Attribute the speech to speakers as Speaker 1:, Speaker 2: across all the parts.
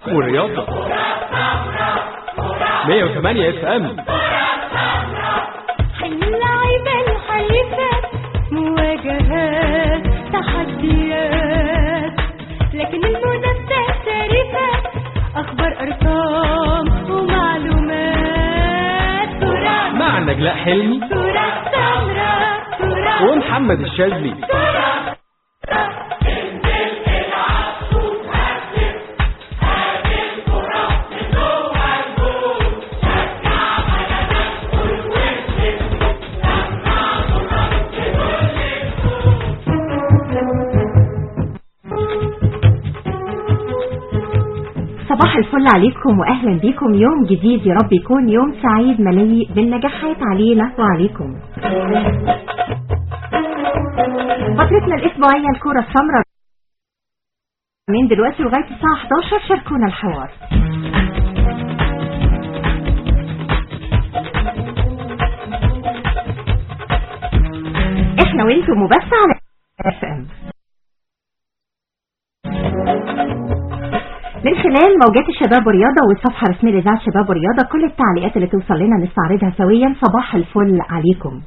Speaker 1: ورياضة 108 اف ام
Speaker 2: اللعيبة الحريفة مواجهات تحديات لكن المنافسة شريفة أخبار أرقام ومعلومات كرة
Speaker 1: مع نجلاء حلمي
Speaker 2: كرة سمراء كرة
Speaker 1: ومحمد الشاذلي
Speaker 3: صباح الفل عليكم واهلا بيكم يوم جديد يا رب يكون يوم سعيد مليء بالنجاحات علينا وعليكم فترتنا الاسبوعيه الكوره السمراء من دلوقتي لغايه الساعه 11 شاركونا الحوار احنا وانتم وبس على اف ام من خلال موجات الشباب والرياضة والصفحة الرسمية لإذاعة الشباب والرياضة كل التعليقات اللي توصل لنا نستعرضها سويا صباح الفل عليكم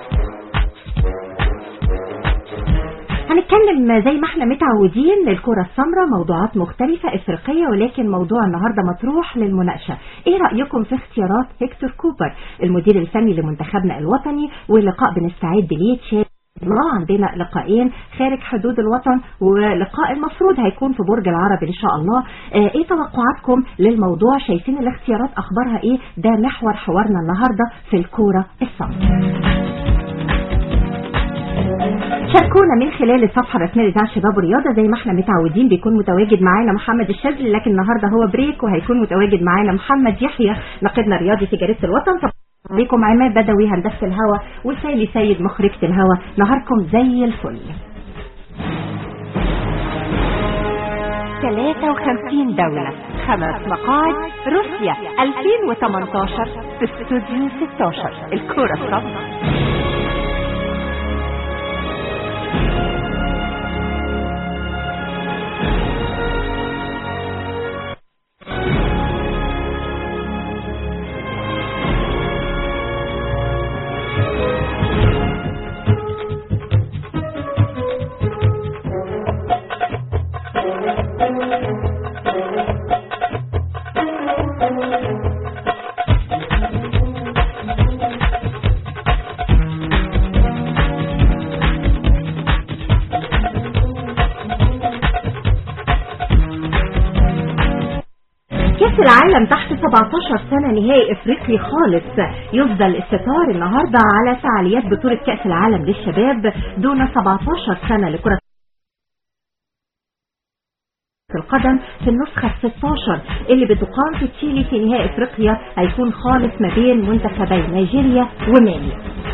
Speaker 3: هنتكلم زي ما احنا متعودين للكرة السمراء موضوعات مختلفة افريقية ولكن موضوع النهاردة مطروح للمناقشة ايه رأيكم في اختيارات هيكتور كوبر المدير الفني لمنتخبنا الوطني ولقاء بنستعد ليه تشاد الله عندنا لقاءين خارج حدود الوطن ولقاء المفروض هيكون في برج العرب ان شاء الله اه ايه توقعاتكم للموضوع شايفين الاختيارات اخبارها ايه ده محور حوارنا النهارده في الكوره الصمت شاركونا من خلال الصفحه الرسميه لإذاعة الشباب والرياضه زي ما احنا متعودين بيكون متواجد معانا محمد الشاذلي لكن النهارده هو بريك وهيكون متواجد معانا محمد يحيى ناقدنا الرياضي في جريده الوطن عليكم عماد بدوي هندسه الهوا وسالي سيد مخرجة الهوا نهاركم زي الفل 53 دولة خمس مقاعد روسيا 2018 في استوديو 16 الكرة الصفراء كأس العالم تحت 17 سنة نهائي افريقي خالص يفضل الستار النهاردة على فعاليات بطولة كأس العالم للشباب دون 17 سنة لكرة القدم في النسخة 16 اللي بتقام في تشيلي في نهائي افريقيا هيكون خالص ما بين منتخبي نيجيريا ومالي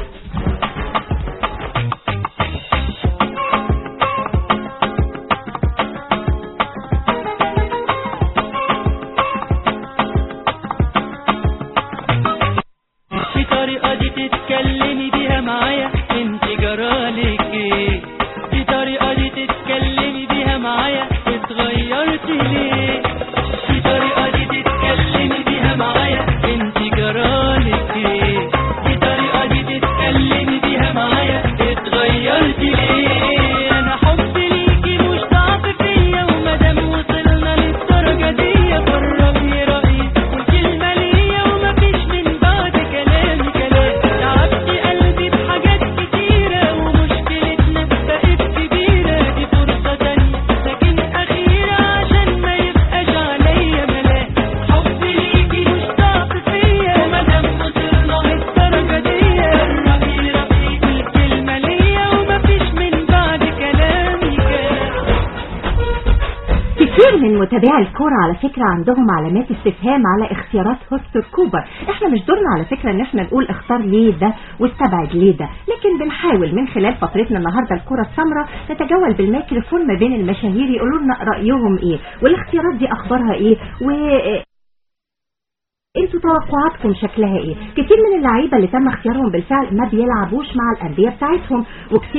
Speaker 4: في طريقة دي تتكلمي بيها معايا انت جرالك ايه في طريقة دي تتكلمي بيها معايا اتغيرتي ليه في طريقة دي تتكلمي بيها معايا انت جرالك ايه في طريقة دي تتكلمي بيها معايا اتغيرتي ليه انا حبي ليكي مش ضعف فيا ومادام وصلنا للدرجة دي قربني رأيي والكلمة ليا ومفيش من بعد كلامي كلام تعبتي قلبي بحاجات كتيرة ومشكلتنا بقت كبيرة دي فرصة تانية لكن أخيرة عشان ما يبقاش عليا ملام حبي ليكي مش ضعف فيا ومادام وصلنا للدرجة دي قربي رأيي والكلمة ليا ومفيش من بعد كلامي كلام
Speaker 3: كتير من متابعي الكورة على فكرة عندهم علامات استفهام على اختيارات هوستر كوبر احنا مش دورنا على فكرة ان احنا نقول اختار ليه ده واستبعد ليه ده لكن بنحاول من خلال فترتنا النهاردة الكرة السمراء نتجول بالميكروفون ما بين المشاهير يقولوا لنا رأيهم ايه والاختيارات دي اخبارها ايه و انتوا توقعاتكم شكلها ايه كتير من اللعيبة اللي تم اختيارهم بالفعل ما بيلعبوش مع الأندية بتاعتهم وكتير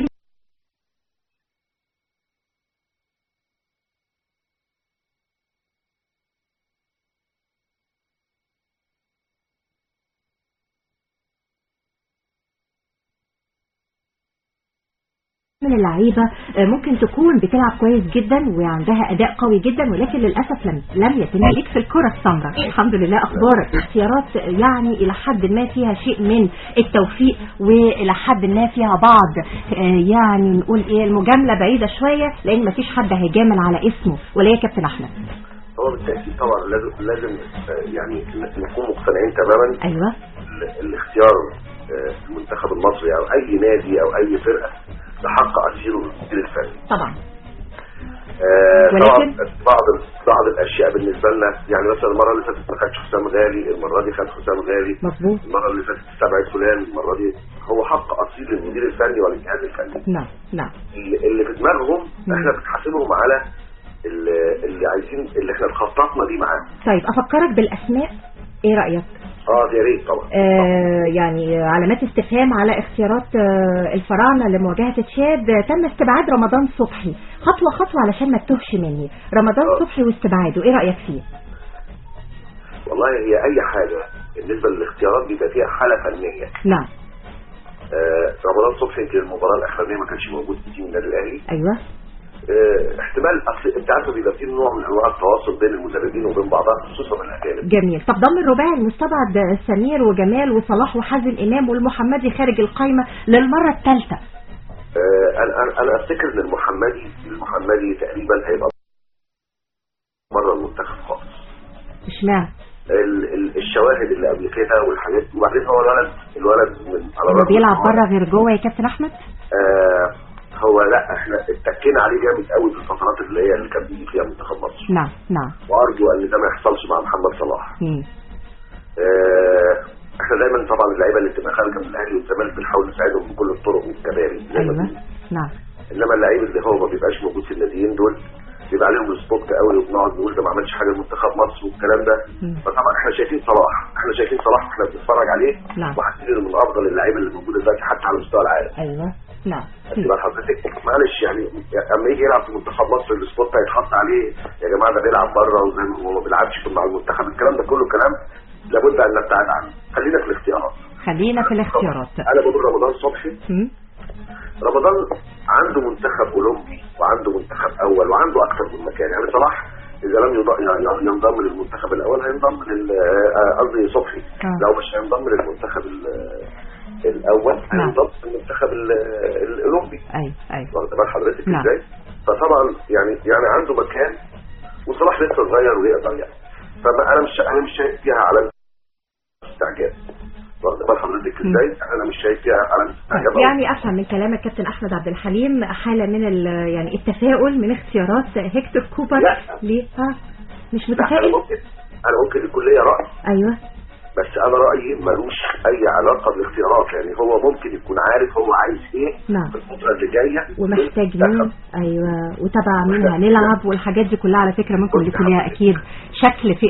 Speaker 3: من اللعيبه آه، ممكن تكون بتلعب كويس جدا وعندها اداء قوي جدا ولكن للاسف لم لم يتم ليك في الكره السمراء الحمد لله اخبارك اختيارات يعني الى حد ما فيها شيء من التوفيق والى حد ما فيها بعض آه، يعني نقول ايه المجامله بعيده شويه لان مفيش حد هيجامل على اسمه ولا يا كابتن احمد
Speaker 5: هو بالتاكيد طبعا لازم لازم آه، يعني نكون مقتنعين تماما
Speaker 3: ايوه
Speaker 5: ال- الاختيار آه، المنتخب المصري او اي نادي او اي فرقه بحق اسيره المدير الفني
Speaker 3: طبعا
Speaker 5: آه،
Speaker 3: ولكن-
Speaker 5: طبعا بعض بعض الاشياء بالنسبه لنا يعني مثلا المره اللي فاتت ما خدش حسام غالي المره دي خد حسام غالي
Speaker 3: مظبوط
Speaker 5: المره اللي فاتت استبعد فلان المره دي هو حق اصيل للمدير الفني والجهاز الفني
Speaker 3: نعم نعم
Speaker 5: اللي اللي في دماغهم
Speaker 3: مم.
Speaker 5: احنا بنحاسبهم على اللي, اللي عايزين اللي احنا خططنا دي معاهم
Speaker 3: طيب افكرك بالاسماء ايه رايك
Speaker 5: اه يا ريت طبعا
Speaker 3: آه يعني علامات استفهام على اختيارات آه الفراعنه لمواجهه تشاد آه، تم استبعاد رمضان صبحي خطوه خطوه علشان ما تتوهش مني رمضان
Speaker 5: آه.
Speaker 3: صبحي واستبعاده ايه رايك فيه
Speaker 5: والله هي اي حاجه بالنسبه للاختيارات بيبقى فيها حاله فنيه
Speaker 3: نعم
Speaker 5: آه رمضان صبحي يمكن المباراه الاخرانيه ما كانش موجود في تيم النادي الاهلي
Speaker 3: ايوه
Speaker 5: آه احتمال اصل انت عارف بيبقى في نوع من انواع التواصل بين المدربين وبين بعضها خصوصا الاجانب
Speaker 3: جميل طب ضم الرباعي المستبعد آه، سمير وجمال وصلاح وحازم امام والمحمدي خارج القايمه للمره الثالثه
Speaker 5: آه انا انا انا افتكر ان المحمدي المحمدي تقريبا هيبقى بره المنتخب خالص
Speaker 3: اشمعنى
Speaker 5: ال- ال- الشواهد اللي قبل كده والحاجات دي وبعدين هو الولد الولد من على
Speaker 3: هو
Speaker 5: الرغم
Speaker 3: بيلعب
Speaker 5: إن هو-
Speaker 3: بره غير جوه يا كابتن احمد
Speaker 5: آه هو لا احنا اتكينا عليه جامد قوي في الفترات اللي هي اللي كان بيجي فيها منتخب مصر
Speaker 3: نعم نعم
Speaker 5: وارجو ان ده ما يحصلش مع محمد صلاح
Speaker 3: مم.
Speaker 5: آه احنا دايما طبعا اللعيبه اللي بتبقى خارجه من الاهلي والزمالك بنحاول نساعدهم بكل الطرق والكباري زي ما
Speaker 3: ايوه
Speaker 5: بنقول.
Speaker 3: نعم
Speaker 5: انما اللعيب اللي هو ما بيبقاش موجود في الناديين دول بيبقى عليهم السبوت قوي وبنقعد نقول ده ما عملش حاجه لمنتخب مصر والكلام ده
Speaker 3: مم.
Speaker 5: فطبعا احنا شايفين صلاح احنا شايفين صلاح واحنا بنتفرج عليه
Speaker 3: نعم.
Speaker 5: وحاسين انه من افضل اللعيبه اللي موجوده دلوقتي حتى على مستوى العالم
Speaker 3: ايوه نعم
Speaker 5: خدت بال حضرتك معلش يعني اما يجي يلعب في منتخب مصر السبوت هيتحط عليه يا جماعه ده بيلعب بره وزي ما هو ما بيلعبش في مع المنتخب الكلام ده كله كلام لابد ان نبتعد عنه خلينا في الاختيارات
Speaker 3: خلينا في الاختيارات
Speaker 5: انا بقول رمضان صبحي
Speaker 3: مم.
Speaker 5: رمضان عنده منتخب اولمبي وعنده منتخب اول وعنده اكثر من مكان يعني صلاح اذا لم يض- ي- ينضم للمنتخب الاول هينضم لل آه، قصدي صبحي
Speaker 3: آه.
Speaker 5: لو مش هينضم للمنتخب ال- الاول
Speaker 3: نعم.
Speaker 5: هينضم للمنتخب ال- الاولمبي
Speaker 3: ايوه ايوه
Speaker 5: واخد بال حضرتك
Speaker 3: نعم.
Speaker 5: ازاي فطبعا يعني يعني عنده مكان وصلاح لسه صغير ويقدر يعني فانا مش انا مش شايف فيها علامه استعجاب واخد بال حضرتك
Speaker 3: مم.
Speaker 5: ازاي انا مش شايف فيها علامه استعجاب أوي.
Speaker 3: يعني افهم من كلامك كابتن احمد عبد الحليم حاله من ال- يعني التفاؤل من اختيارات هيكتور كوبر
Speaker 5: لا.
Speaker 3: ليه ها مش
Speaker 5: لا انا
Speaker 3: متفائل
Speaker 5: ممكن انا ممكن يكون ليا راي
Speaker 3: ايوه
Speaker 5: بس انا رايي ملوش اي علاقه بالاختيارات يعني هو ممكن يكون عارف هو عايز ايه
Speaker 3: نعم.
Speaker 5: في الفتره اللي جايه
Speaker 3: ومحتاج مين ايوه وتبع مين هنلعب والحاجات دي كلها على فكره ممكن يكون ليها اكيد شكل في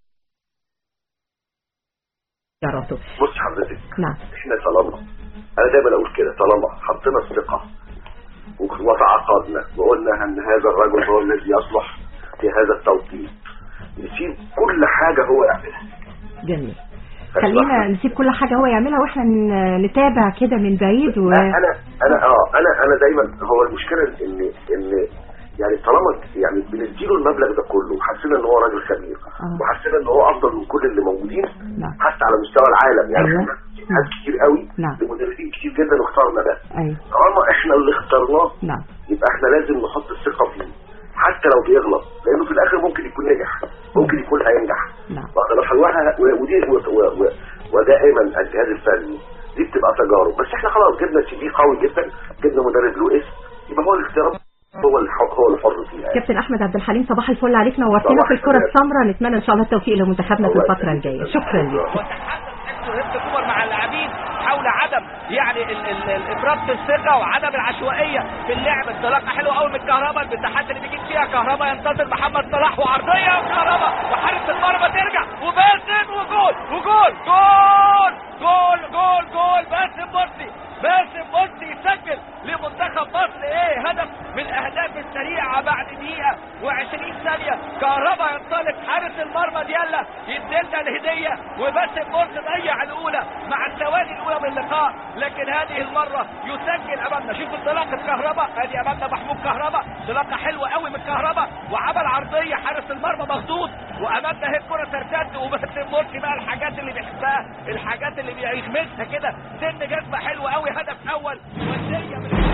Speaker 3: اختياراته
Speaker 5: بص حضرتك
Speaker 3: نعم
Speaker 5: احنا طالما انا دايما اقول كده طالما حطينا الثقه وتعاقدنا وقلنا ان هذا الرجل هو الذي يصلح في هذا التوقيت نسيب كل حاجه هو يعملها
Speaker 3: جميل خلينا نسيب كل حاجه هو يعملها واحنا ن- نتابع كده من بعيد و...
Speaker 5: انا انا اه انا انا دايما هو المشكله ان ان يعني طالما يعني بنديله المبلغ ده كله وحسينا ان هو راجل خبير
Speaker 3: آه.
Speaker 5: وحسينا ان هو افضل من كل اللي موجودين
Speaker 3: نعم.
Speaker 5: حتى على مستوى العالم يعني
Speaker 3: أيوة.
Speaker 5: احنا ناس كتير قوي
Speaker 3: نعم.
Speaker 5: لمدربين كتير جدا واختارنا ده
Speaker 3: ايوه
Speaker 5: طالما احنا اللي اخترناه
Speaker 3: نعم
Speaker 5: يبقى احنا لازم نحط الثقه فيه حتى لو بيغلط لانه في الاخر ممكن يكون نجح ممكن يكون هينجح
Speaker 3: نعم.
Speaker 5: واخد بال حضرتك؟ و- ودي و- و- و- ودائما الجهاز الفني دي بتبقى تجارب بس احنا خلاص جبنا سي في قوي جدا جبنا مدرب له اسم يبقى هو الاختيارات هو اللي حر- هو اللي حر فيها يعني.
Speaker 3: كابتن احمد عبد الحليم صباح الفل عليك نورتنا
Speaker 5: صباح
Speaker 3: في الكره
Speaker 5: الخير.
Speaker 3: السمراء نتمنى ان شاء الله التوفيق لمنتخبنا في
Speaker 5: الله
Speaker 3: الفتره
Speaker 5: يخليك.
Speaker 3: الجايه شكرا لك
Speaker 6: وتحدث هيكتور كوبر مع اللاعبين حول عدم يعني ال- ال- ال- افراط الثقه وعدم العشوائيه في اللعب انطلاقه حلوه قوي من كهربا المساحات اللي بيجيب فيها كهربا ينتظر محمد صلاح وعرضيه وكهربا وحارس المرمى ترجع وباسم وجول وجول جول جول جول جول باسم مرسي باسم مرسي يسجل لمنتخب مصر ايه هدف من الاهداف السريعه بعد دقيقه و20 ثانيه كهربا ينطلق حارس المرمى ديالا يديلنا الهديه وباسم مرسي ضيع الاولى مع الثواني الاولى من اللقاء لكن هذه المره يسجل امامنا شوف انطلاقه كهربا ادي امامنا محمود كهربا انطلاقه حلوه قوي من كهربا وعمل عرضيه حارس المرمى مخضوض وامامنا هي الكره ترتد وباسم مرسي بقى الحاجات اللي بيحبها الحاجات اللي بيغمسها كده سن جزمه حلوه قوي هدف اول وديه من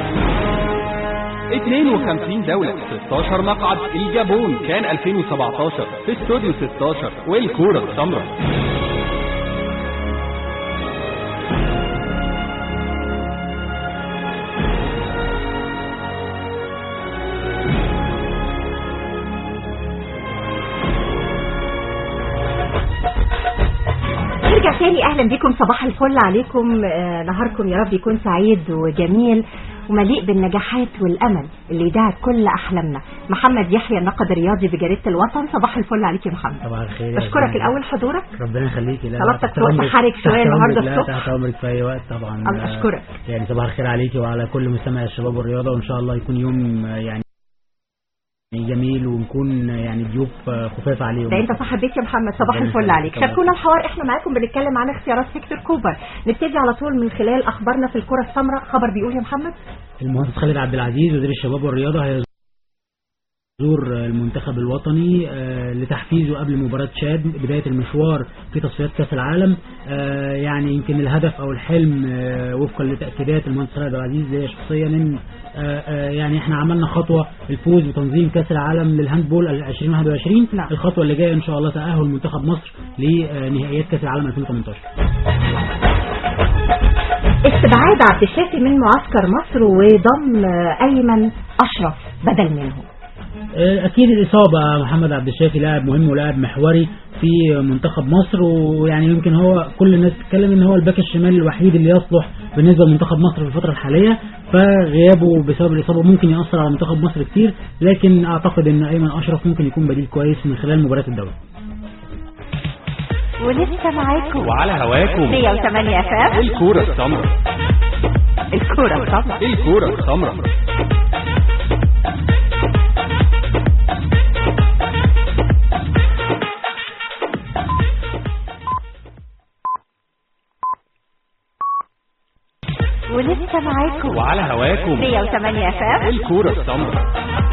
Speaker 1: 52 دولة 16 مقعد الجابون كان 2017 في استوديو 16 والكورة السمراء
Speaker 3: نرجع تاني اهلا بكم صباح الفل عليكم آه، نهاركم يا رب يكون سعيد وجميل ومليء بالنجاحات والامل اللي يدعي كل احلامنا محمد يحيى الناقد الرياضي بجريده الوطن صباح الفل عليك يا محمد
Speaker 7: صباح الخير يا
Speaker 3: بشكرك
Speaker 7: زميلي.
Speaker 3: الاول حضورك
Speaker 7: ربنا يخليكي لا
Speaker 3: طلبتك
Speaker 7: تحت
Speaker 3: فوق
Speaker 7: أمرك-
Speaker 3: محارك شوية
Speaker 7: تحت
Speaker 3: النهاردة
Speaker 7: أمرك، لا
Speaker 3: الصبح.
Speaker 7: تحت امرك في اي وقت طبعا
Speaker 3: الله
Speaker 7: آه،
Speaker 3: أشكرك.
Speaker 7: يعني صباح الخير عليكي وعلى كل مستمع الشباب والرياضه وان شاء الله يكون يوم آه، يعني جميل ونكون آه، يعني ضيوف آه، خفاف عليهم
Speaker 3: ده انت صاحب بيت يا محمد صباح
Speaker 7: ربنا
Speaker 3: الفل
Speaker 7: يخليك.
Speaker 3: عليك
Speaker 7: طبعا.
Speaker 3: شاركونا الحوار احنا معاكم بنتكلم عن اختيارات هيكتور كوبر نبتدي على طول من خلال اخبارنا في الكره السمراء خبر بيقول يا محمد
Speaker 7: المهندس خالد عبد العزيز وزير الشباب والرياضه هيزور المنتخب الوطني آه، لتحفيزه قبل مباراة شاد بداية المشوار في تصفيات كأس العالم آه، يعني يمكن الهدف أو الحلم آه، وفقا لتأكيدات المهندس خالد عبد العزيز ليا شخصيا إن آه، آه، يعني احنا عملنا خطوة الفوز بتنظيم كأس العالم للهاندبول 2021
Speaker 3: نعم.
Speaker 7: الخطوة اللي جاية إن شاء الله تأهل منتخب مصر لنهائيات كأس العالم 2018
Speaker 3: استبعاد عبد الشافي من معسكر مصر وضم آه، ايمن اشرف بدل منه
Speaker 7: اكيد الاصابه محمد عبد الشافي لاعب مهم ولاعب محوري في منتخب مصر ويعني يمكن هو كل الناس تتكلم ان هو الباك الشمال الوحيد اللي يصلح بالنسبه لمنتخب مصر في الفتره الحاليه فغيابه بسبب الاصابه ممكن ياثر على منتخب مصر كتير لكن اعتقد ان ايمن اشرف ممكن يكون بديل كويس من خلال مباريات الدوري
Speaker 3: ولسه معاكم
Speaker 1: وعلى هواكم
Speaker 3: 108 اف ام
Speaker 1: الكورة السمراء
Speaker 3: الكوره السمراء
Speaker 1: الكورة السمراء
Speaker 3: ولسه معاكم
Speaker 1: وعلى هواكم
Speaker 3: 108 اف ام
Speaker 1: الكورة السمراء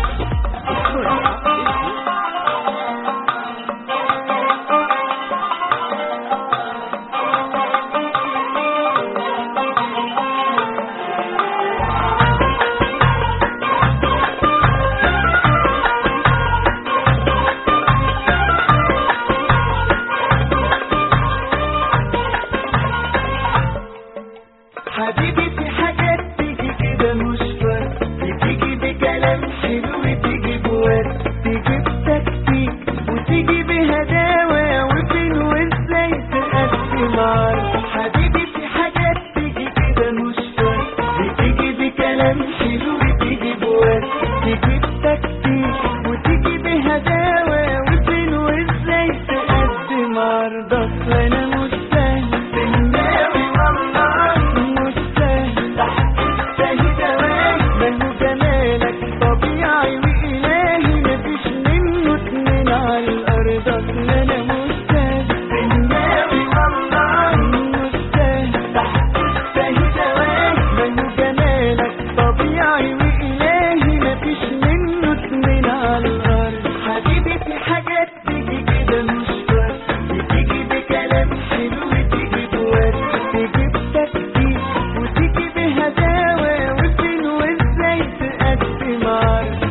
Speaker 8: حبيبي في حاجات تيجي كده مش فرق بتيجي بكلام حلو تيجي بورد تيجي بتكتيك وتيجي بهداوة وفين وازاي تقدم عرض حبيبي في حاجات تيجي كده مش فرق بتيجي بكلام حلو تيجي بورد تيجي بتكتيك وتيجي بهداوة وفين وازاي تقدم عرضك وانا مش سهل بالناوي والله مش سهل تحت السهل دواي ما هو جمالك طبيعي وإلهي مفيش منه اتنين على الأرض أصل أنا مش سهل بالناوي والله مش سهل تحت السهل دواي ما هو جمالك طبيعي وإلهي مفيش منه اتنين على الأرض حبيبي في حاجات تيجي كده مش فرق بتيجي بكلام حلو تيجي بورد تيجي بتكتيك وتيجي بهداوة وفين وازاي تقدم عرض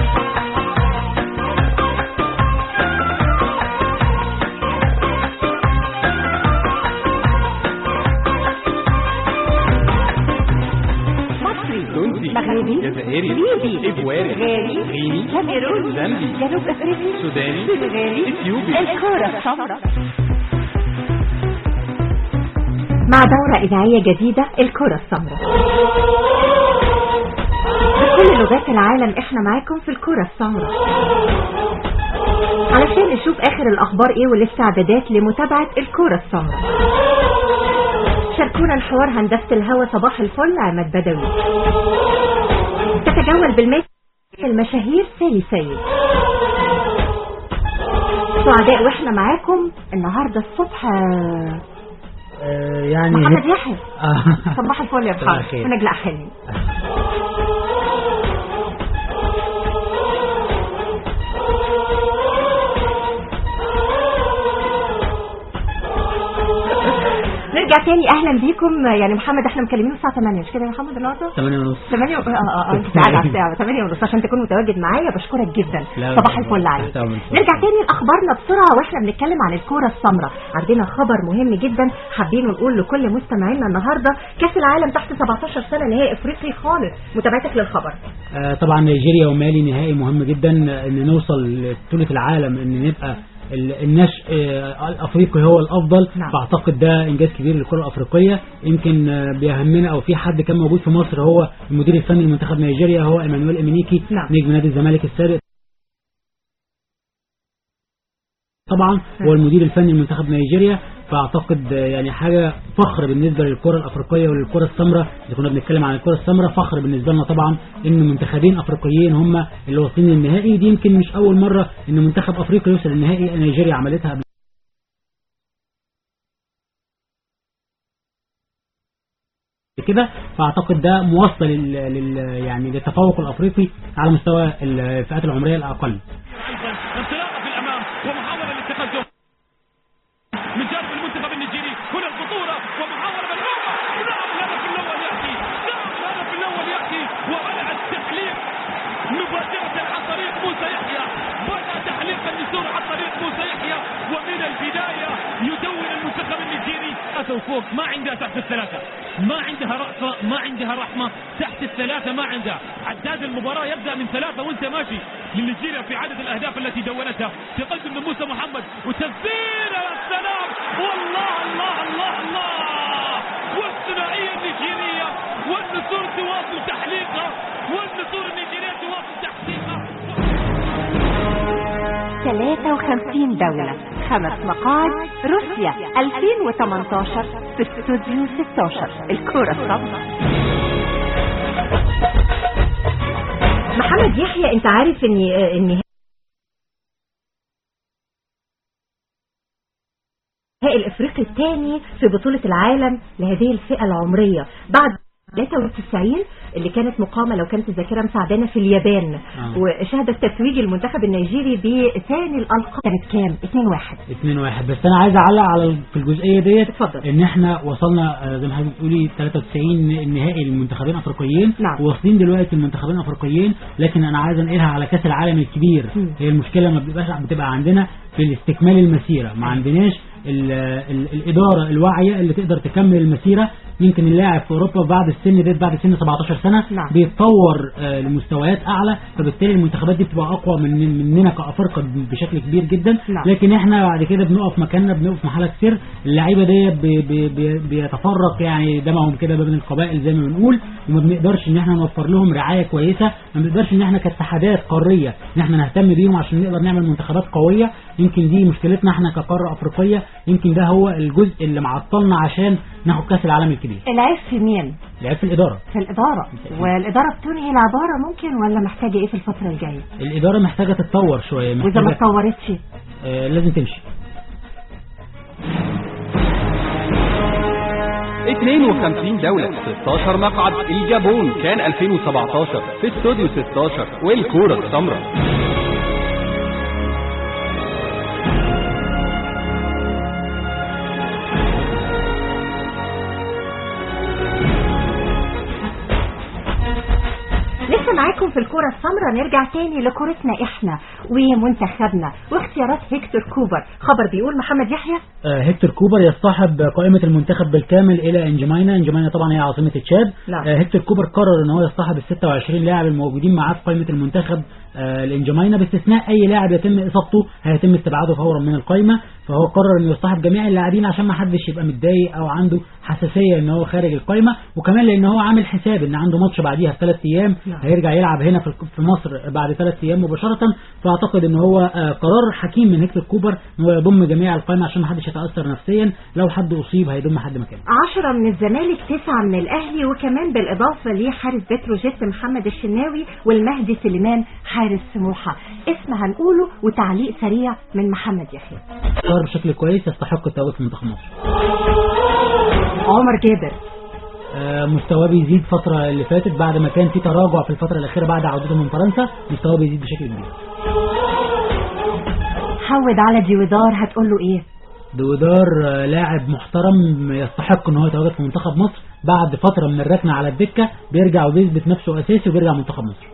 Speaker 3: مصري
Speaker 1: تونسي
Speaker 3: مغربي
Speaker 1: جزائري
Speaker 3: ليبي
Speaker 1: إيفواري
Speaker 3: غالي
Speaker 1: غيني
Speaker 3: كاميروني
Speaker 1: زامبي
Speaker 3: جنوب افريقي
Speaker 1: سوداني
Speaker 3: سنغالي
Speaker 1: إثيوبي
Speaker 3: الكرة السمراء مع دورة إذاعية جديدة الكرة السمراء بكل لغات العالم احنا معاكم في الكرة السمراء علشان نشوف اخر الاخبار ايه والاستعدادات لمتابعة الكرة السمراء شاركونا الحوار هندسة الهوا صباح الفل عماد بدوي تتجول بالميت المشاهير سالي سيد سعداء واحنا معاكم النهارده الصبح آه،
Speaker 7: آه، يعني
Speaker 3: محمد يحيى
Speaker 7: آه.
Speaker 3: صباح الفل يا
Speaker 7: صباح
Speaker 3: محمد
Speaker 7: الخير.
Speaker 3: ونجلاء حلمي نرجع تاني اهلا بيكم يعني محمد احنا مكلمين الساعه 8 مش كده يا محمد النهارده
Speaker 7: 8 ونص
Speaker 3: 8 اه اه اه انت قاعد على الساعه 8 ونص عشان تكون متواجد معايا بشكرك جدا
Speaker 7: لا،
Speaker 3: صباح
Speaker 7: لا،
Speaker 3: الفل عليك
Speaker 7: تحت أمرك.
Speaker 3: نرجع تاني لاخبارنا بسرعه واحنا بنتكلم عن الكوره السمراء عندنا خبر مهم جدا حابين نقول لكل مستمعينا النهارده كاس العالم تحت 17 سنه نهائي افريقي خالص متابعتك للخبر
Speaker 7: آه، طبعا نيجيريا ومالي نهائي مهم جدا آه، ان نوصل لبطولة العالم ان نبقى ال- النشء آه، الافريقي هو الافضل
Speaker 3: نعم.
Speaker 7: فاعتقد ده انجاز كبير للكره الافريقيه يمكن آه، بيهمنا او في حد كان موجود في مصر هو المدير الفني لمنتخب نيجيريا هو ايمانويل امينيكي
Speaker 3: نعم.
Speaker 7: نجم نادي الزمالك السابق طبعا هو المدير الفني لمنتخب نيجيريا فاعتقد آه، يعني حاجه فخر بالنسبه للكره الافريقيه وللكره السمراء اذا كنا بنتكلم عن الكره السمراء فخر بالنسبه لنا طبعا ان منتخبين افريقيين هم اللي واصلين للنهائي دي يمكن مش اول مره ان منتخب افريقيا يوصل للنهائي نيجيريا عملتها قبل كده فاعتقد ده موصل لل... لل... يعني للتفوق الافريقي على مستوى الفئات العمريه الاقل
Speaker 9: انطلاقه في الامام ومحاوله للتقدم من جانب المنتخب النيجيري هنا الخطوره ومحاوله بالعوده نعم الهدف الاول ياتي نعم الهدف الاول ياتي وبدا التحليق مباشره عن طريق موسى يحيى بدا تحليق النسور عن طريق موسى يحيى ومن البدايه يدون المنتخب النيجيري اتوا فوق ما عندها تحت الثلاثه ما عندها رأفة ما عندها رحمة تحت الثلاثة ما عندها عداد المباراة يبدأ من ثلاثة وانت ماشي لنيجيريا في عدد الأهداف التي دونتها تقدم من موسى محمد وتسديد يا سلام والله الله الله الله والثنائية النيجيرية والنسور تواصل تحليقها والنسور النيجيرية تواصل تحليقها
Speaker 3: 53 دولة خمس مقاعد روسيا 2018 في استوديو 16 الكرة الصبر محمد يحيى انت عارف ان ان النهائي الافريقي الثاني في بطولة العالم لهذه الفئة العمرية بعد 93 اللي كانت مقامة لو كانت الذاكرة مساعدانا في اليابان
Speaker 7: آه.
Speaker 3: وشهدت تتويج المنتخب النيجيري بثاني الألقاب كانت كام 2-1
Speaker 7: 2 1 بس انا عايز اعلق على ال- في الجزئيه ديت
Speaker 3: اتفضل.
Speaker 7: ان احنا وصلنا آه، زي ما حضرتك بتقولي 93 النهائي للمنتخبين افريقيين
Speaker 3: نعم.
Speaker 7: واصلين دلوقتي المنتخبين افريقيين لكن انا عايز انقلها على كاس العالم الكبير
Speaker 3: مم.
Speaker 7: هي المشكله ما بتبقاش بتبقى عندنا في الاستكمال المسيره ما عندناش ال ال الاداره الواعيه اللي تقدر تكمل المسيره يمكن اللاعب في اوروبا بعد السن ده بعد سن 17 سنه
Speaker 3: نعم.
Speaker 7: بيتطور آه، لمستويات اعلى فبالتالي المنتخبات دي بتبقى اقوى من مننا كافارقه بشكل كبير جدا
Speaker 3: نعم.
Speaker 7: لكن احنا بعد كده بنقف مكاننا بنقف محلك سر اللعيبه دي بي بي بي بيتفرق يعني دمهم كده بين القبائل زي ما بنقول وما بنقدرش ان احنا نوفر لهم رعايه كويسه ما بنقدرش ان احنا كاتحادات قاريه ان احنا نهتم بيهم عشان نقدر نعمل منتخبات قويه يمكن دي مشكلتنا احنا كقاره افريقيه يمكن ده هو الجزء اللي معطلنا عشان ناخد كاس العالم الكبير
Speaker 3: العيب في مين
Speaker 7: العيب في الاداره
Speaker 3: في الإدارة والإدارة بتنهي العبارة ممكن ولا محتاجة إيه في الفترة الجاية
Speaker 7: الاداره محتاجه تتطور شويه
Speaker 3: وإذا ما
Speaker 7: محتاجه
Speaker 3: اتطورتش
Speaker 7: آه لازم تمشي
Speaker 1: 52 دولة 16 مقعد الجابون كان 2017 في استوديو 16 والكورة السمراء
Speaker 3: لسه معاكم في الكرة السمراء نرجع تاني لكرتنا احنا ومنتخبنا واختيارات هيكتور كوبر خبر بيقول محمد يحيى
Speaker 7: آه، هيكتور كوبر يصطحب قائمة المنتخب بالكامل إلى إنجماينا إنجماينا طبعا هي عاصمة تشاد
Speaker 3: نعم.
Speaker 7: آه، هيكتور كوبر قرر إن هو يصطحب ال 26 لاعب الموجودين معاه في قائمة المنتخب آه، لإنجماينا باستثناء أي لاعب يتم إصابته هيتم استبعاده فورا من القائمة فهو قرر إنه يصطحب جميع اللاعبين عشان ما حدش يبقى متضايق أو عنده حساسية إن هو خارج القائمة وكمان لأن هو عامل حساب إن عنده ماتش بعديها في ثلاث أيام
Speaker 3: نعم.
Speaker 7: هيرجع يلعب هنا في في مصر بعد ثلاث أيام مباشرة اعتقد ان هو آه، قرار حكيم من هيكتور كوبر ان هو يضم جميع القائمه عشان ما حدش يتاثر نفسيا لو حد اصيب هيضم حد مكانه
Speaker 3: عشرة من الزمالك تسعة من الأهلي وكمان بالإضافة لحارس بتروجيت محمد الشناوي والمهدي سليمان حارس سموحة اسم هنقوله وتعليق سريع من محمد يحيى
Speaker 7: ظهر بشكل كويس يستحق التواجد في منتخب مصر
Speaker 3: عمر جابر
Speaker 7: آه، مستواه بيزيد الفترة اللي فاتت بعد ما كان في تراجع في الفترة الأخيرة بعد عودته من فرنسا مستواه بيزيد بشكل كبير
Speaker 3: حود على ديودار هتقول له ايه
Speaker 7: دويدار آه، لاعب محترم يستحق ان هو يتواجد في منتخب مصر بعد فترة من الركنة على الدكة بيرجع وبيثبت نفسه أساسي وبيرجع منتخب مصر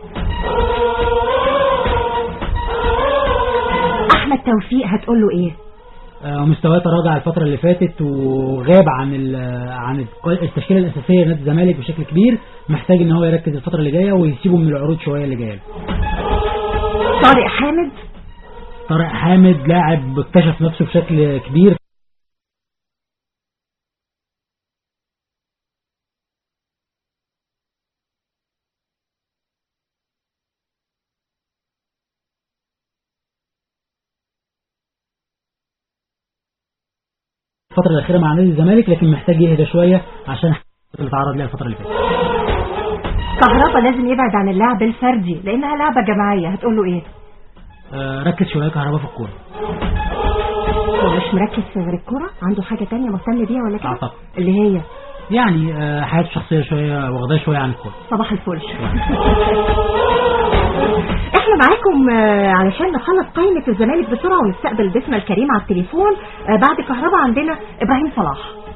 Speaker 3: احمد توفيق هتقول له ايه
Speaker 7: آه، مستواه تراجع الفترة اللي فاتت وغاب عن ال- عن الق- التشكيلة الأساسية لنادي الزمالك بشكل كبير محتاج ان هو يركز الفترة اللي جاية ويسيبه من العروض شوية اللي جاية له.
Speaker 3: طارق حامد
Speaker 7: طارق حامد لاعب اكتشف نفسه بشكل كبير الفترة الأخيرة مع نادي الزمالك لكن محتاج يهدى شوية عشان اللي اتعرض ليها الفترة اللي فاتت
Speaker 3: كهربا لازم يبعد عن اللعب الفردي لانها لعبة جماعية هتقول له ايه
Speaker 7: آه، ركز شوية كهرباء في الكورة
Speaker 3: هو مش مركز في غير الكورة عنده حاجة تانية مهتم بيها ولا كده
Speaker 7: أعتقد
Speaker 3: اللي هي
Speaker 7: يعني آه، حياته الشخصية شوية واخداه شوية عن الكورة
Speaker 3: صباح الفل احنا معاكم آه، علشان نخلص قائمة الزمالك بسرعة ونستقبل ضيفنا الكريم على التليفون آه، بعد كهربا عندنا ابراهيم صلاح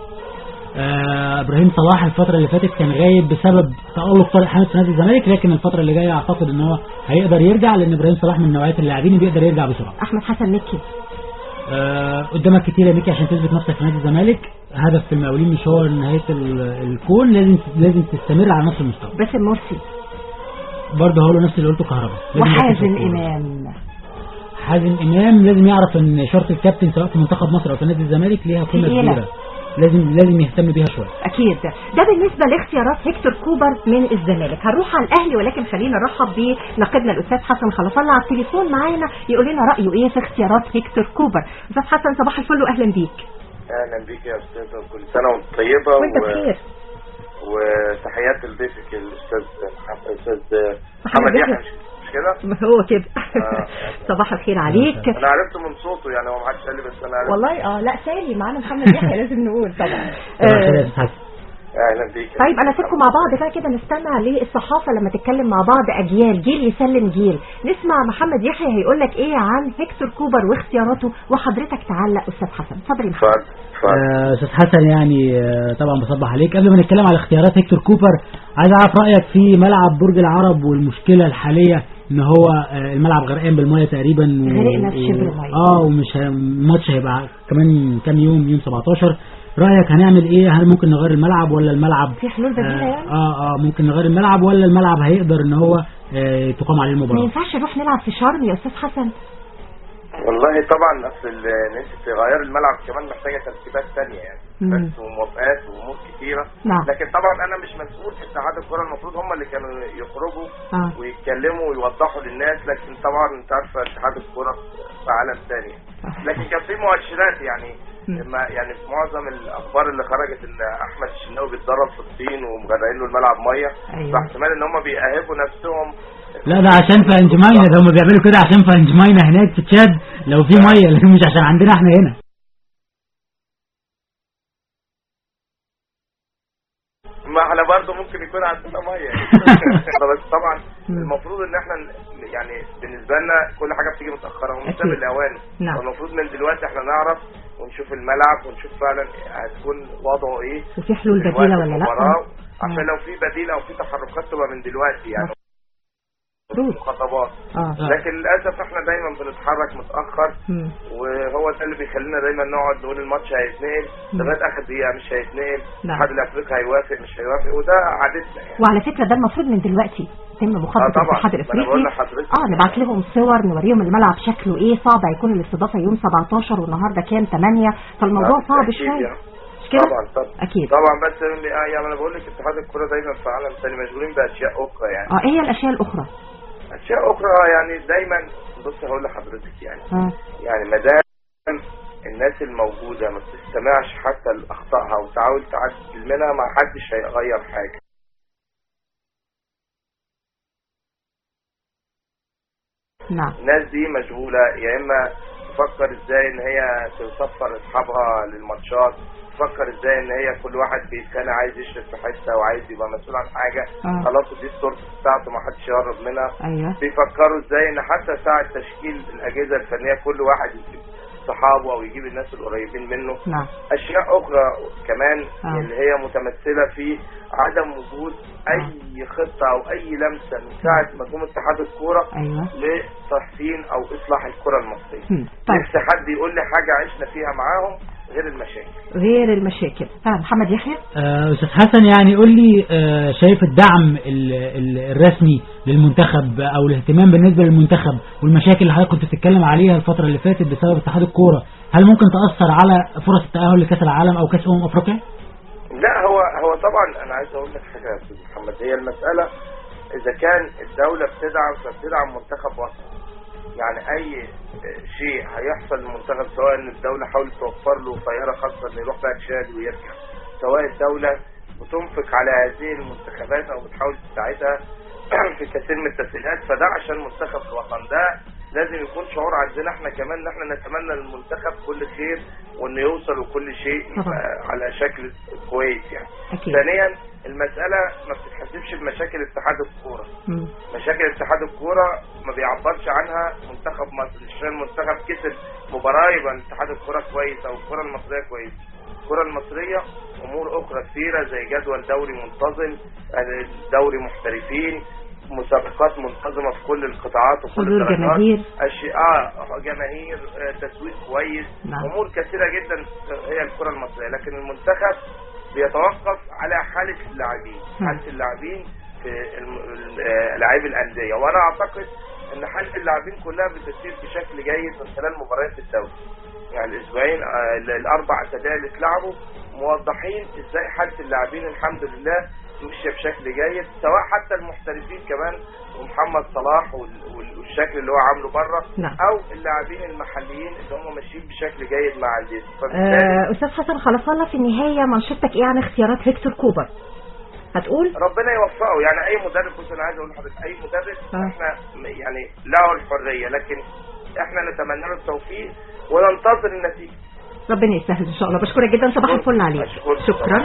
Speaker 7: آه، ابراهيم صلاح الفترة اللي فاتت كان غايب بسبب تألق طارق حامد في نادي الزمالك لكن الفترة اللي جاية اعتقد ان هو هيقدر يرجع لان ابراهيم صلاح من نوعية اللاعبين اللي بيقدر يرجع بسرعة
Speaker 3: احمد حسن مكي
Speaker 7: آه، قدامك كتير يا ميكي عشان تثبت نفسك في نادي الزمالك هدف في المقاولين مش هو نهاية ال- الكون لازم لازم تستمر على نفس المستوى
Speaker 3: باسم مرسي
Speaker 7: برضه هقوله نفس اللي قلته كهرباء لازم يركز في
Speaker 3: وحازم
Speaker 7: الكورة.
Speaker 3: امام
Speaker 7: حازم امام لازم يعرف ان شرط الكابتن سواء في منتخب مصر او في نادي الزمالك ليها قيمة
Speaker 3: تقيلة.
Speaker 7: كبيرة لازم لازم يهتم بيها شوية
Speaker 3: اكيد ده بالنسبه لاختيارات هيكتور كوبر من الزمالك هنروح على الاهلي ولكن خلينا نرحب بناقدنا الاستاذ حسن خلف الله على التليفون معانا يقول لنا رايه ايه في اختيارات هيكتور كوبر استاذ حسن صباح الفل واهلا بيك
Speaker 10: اهلا بيك يا استاذ كل سنه وانت طيبه
Speaker 3: وانت بخير
Speaker 10: وتحيات لضيفك الاستاذ محمد الاستاذ
Speaker 3: محمد
Speaker 10: محمد
Speaker 3: يحيى.
Speaker 10: يحيى مش مش كده؟
Speaker 3: ما هو كده
Speaker 10: آه.
Speaker 3: صباح الخير عليك
Speaker 10: انا عرفت من صوته يعني هو ما حدش قال لي بس انا عرفت
Speaker 3: والله اه لا سالي معانا محمد يحيى لازم نقول طبعا
Speaker 7: صباح الخير يا
Speaker 3: آه،
Speaker 7: أستاذ حسن.
Speaker 10: اهلا بيك
Speaker 3: طيب انا سيبكم مع بعض بقى كده نستمع للصحافه لما تتكلم مع بعض اجيال جيل يسلم جيل نسمع محمد يحيى هيقول لك ايه عن هيكتور كوبر واختياراته وحضرتك تعلق استاذ حسن اتفضل يا محمد
Speaker 10: اتفضل اتفضل
Speaker 7: آه، استاذ حسن يعني آه، طبعا بصبح عليك قبل ما نتكلم على اختيارات هيكتور كوبر عايز اعرف رايك في ملعب برج العرب والمشكله الحاليه ان هو آه، الملعب غرقان بالميه تقريبا و-
Speaker 3: غرقنا في شبر
Speaker 7: و-
Speaker 3: مية.
Speaker 7: اه ومش ه- الماتش هيبقى كمان كام يوم يوم 17 رايك هنعمل ايه هل ممكن نغير الملعب ولا الملعب
Speaker 3: في حلول بديله
Speaker 7: آه,
Speaker 3: يعني
Speaker 7: اه اه ممكن نغير الملعب ولا الملعب هيقدر ان هو آه تقام عليه
Speaker 3: ما
Speaker 7: المباراه
Speaker 3: ينفعش نروح نلعب في شرم يا استاذ حسن
Speaker 10: والله طبعا اصل ال- ان انت تغير الملعب كمان محتاجه ترتيبات ثانيه يعني
Speaker 3: مم.
Speaker 10: بس وموافقات وامور كتيره
Speaker 3: نعم.
Speaker 10: لكن طبعا انا مش مسؤول في اتحاد الكره المفروض هم اللي كانوا يخرجوا
Speaker 3: اه
Speaker 10: ويتكلموا ويوضحوا للناس لكن طبعا انت عارفه اتحاد الكوره في عالم ثاني لكن كان في مؤشرات يعني
Speaker 3: مم.
Speaker 10: ما يعني في معظم الاخبار اللي خرجت ان احمد الشناوي بيتدرب في الصين ومغرقين له الملعب ميه
Speaker 3: أيوة.
Speaker 10: فاحتمال ان هم بيأهبوا نفسهم
Speaker 7: لا ده عشان في انجماينا ده هم بيعملوا كده عشان في انجماينا هناك في تشاد لو في ميه لكن مش عشان عندنا احنا هنا
Speaker 10: ما احنا برضه ممكن يكون عندنا ميه بس طبعا
Speaker 3: مم.
Speaker 10: المفروض ان احنا ن- يعني بالنسبه لنا كل حاجه بتيجي متاخره ومش
Speaker 3: أكيد.
Speaker 10: الاوان
Speaker 3: نعم.
Speaker 10: فالمفروض من دلوقتي احنا نعرف ونشوف الملعب ونشوف فعلا هتكون وضعه ايه
Speaker 3: وفي حلول
Speaker 10: في
Speaker 3: بديله
Speaker 10: وقت
Speaker 3: ولا
Speaker 10: المباراة،
Speaker 3: لا
Speaker 10: عشان لو في بديل او في تحركات تبقى من دلوقتي يعني
Speaker 3: مفروض
Speaker 10: خطوات
Speaker 3: اه
Speaker 10: لكن للاسف احنا دايما بنتحرك متاخر
Speaker 3: مم.
Speaker 10: وهو ده اللي بيخلينا دايما نقعد نقول الماتش هيتنقل
Speaker 3: مم.
Speaker 10: لغايه اخر دقيقه مش هيتنقل
Speaker 3: نعم.
Speaker 10: الاتحاد الافريقي هيوافق مش هيوافق وده عادتنا يعني
Speaker 3: وعلى فكرة ده المفروض من دلوقتي يتم مخاطبة
Speaker 10: آه طبعا.
Speaker 3: الاتحاد
Speaker 10: ما أنا بقول
Speaker 3: الافريقي
Speaker 10: لحضرتك.
Speaker 3: اه نبعت لهم صور نوريهم الملعب شكله ايه صعب هيكون الاستضافة يوم 17 والنهارده كام 8 فالموضوع
Speaker 10: آه،
Speaker 3: صعب
Speaker 10: أكيد
Speaker 3: شوية
Speaker 10: يعني.
Speaker 3: مش كده؟
Speaker 10: طبعا طبعا
Speaker 3: اكيد
Speaker 10: طبعا بس اللي- آه يعني انا بقول لك اتحاد الكوره دايما في عالم ثاني مشغولين باشياء اخرى يعني
Speaker 3: اه ايه هي الاشياء الاخرى؟
Speaker 10: اشياء اخرى يعني دايما بص هقول لحضرتك يعني
Speaker 3: اه
Speaker 10: يعني ما دام الناس الموجودة ما بتستمعش حتى لأخطائها وتحاول تعدل منها ما حدش هيغير حاجة
Speaker 3: نعم
Speaker 10: الناس دي مشغولة يا إما تفكر ازاي ان هي تسفر اصحابها للماتشات تفكر ازاي ان هي كل واحد بيتخانق عايز يشرب في حته وعايز يبقى مسؤول عن حاجه
Speaker 3: آه.
Speaker 10: خلاص دي السورس بتاعته ما حدش يقرب منها
Speaker 3: ايوه
Speaker 10: بيفكروا ازاي ان حتى ساعة تشكيل الاجهزة الفنية كل واحد يجيب صحابه او يجيب الناس القريبين منه
Speaker 3: نعم
Speaker 10: اشياء اخرى كمان
Speaker 3: آه.
Speaker 10: اللي هي متمثلة في عدم وجود اي خطة او اي لمسة من ساعة ما جم اتحاد الكورة
Speaker 3: ايوه
Speaker 10: لتحسين او اصلاح الكرة المصرية
Speaker 3: هم. طيب
Speaker 10: نفسي حد يقول لي حاجة عشنا فيها معاهم غير المشاكل
Speaker 3: غير المشاكل ها محمد يحيى
Speaker 7: آه، استاذ حسن يعني قول لي آه، شايف الدعم ال- ال- الرسمي للمنتخب او الاهتمام بالنسبه للمنتخب والمشاكل اللي حضرتك كنت بتتكلم عليها الفتره اللي فاتت بسبب اتحاد الكوره هل ممكن تاثر على فرص التاهل لكاس العالم او كاس امم افريقيا؟
Speaker 10: لا هو هو طبعا انا عايز اقول لك حاجه يا استاذ محمد هي المساله اذا كان الدوله بتدعم فبتدعم منتخب وطني يعني اي شيء هيحصل للمنتخب سواء ان الدوله حاولت توفر له طياره خاصه انه يروح بقى تشاد ويرجع سواء الدوله بتنفق على هذه المنتخبات او بتحاول تساعدها في كثير من التسهيلات فده عشان منتخب الوطن ده لازم يكون شعور عندنا احنا كمان ان احنا نتمنى للمنتخب كل خير وانه يوصل وكل شيء
Speaker 3: طبعا.
Speaker 10: يبقى على شكل كويس يعني
Speaker 3: اكيد
Speaker 10: ثانيا المسألة ما بتتحسبش بمشاكل اتحاد الكورة
Speaker 3: مم.
Speaker 10: مشاكل اتحاد الكورة ما بيعبرش عنها منتخب مصر مش عشان المنتخب كسب مباراة يبقى اتحاد الكورة كويس او الكورة المصرية كويس الكرة المصرية أمور أخرى كثيرة زي جدول دوري منتظم يعني دوري محترفين مسابقات منتظمة في كل القطاعات وكل
Speaker 3: حضور
Speaker 10: الدرجات
Speaker 3: جماهير.
Speaker 10: أشياء آه جماهير آه، تسويق كويس
Speaker 3: نعم.
Speaker 10: أمور كثيرة جدا هي الكرة المصرية لكن المنتخب بيتوقف على حالة اللاعبين
Speaker 3: نعم.
Speaker 10: حالة اللاعبين في الم- ال- آه، لاعبي الأندية وأنا أعتقد أن حالة اللاعبين كلها بتسير بشكل جيد من خلال مباريات الدوري يعني الأسبوعين آه، ال- الأربع أسابيع اللي اتلعبوا موضحين إزاي حالة اللاعبين الحمد لله ماشية بشكل جيد سواء حتى المحترفين كمان ومحمد صلاح وال- وال- والشكل اللي هو عامله بره
Speaker 3: نعم.
Speaker 10: أو اللاعبين المحليين اللي هم ماشيين بشكل جيد مع انديتهم فبالتالي
Speaker 3: آه، استاذ حسن خلص الله في النهايه منشطتك ايه عن اختيارات هيكتور كوبر هتقول
Speaker 10: ربنا يوفقه يعني اي مدرب بص انا عايز اقول لحضرتك اي مدرب
Speaker 3: آه.
Speaker 10: احنا م- يعني له الحريه لكن احنا نتمنى له التوفيق وننتظر النتيجه
Speaker 3: ربنا يسهل ان شاء الله بشكرك جدا صباح الفل عليك
Speaker 10: أشكرك.
Speaker 3: شكرا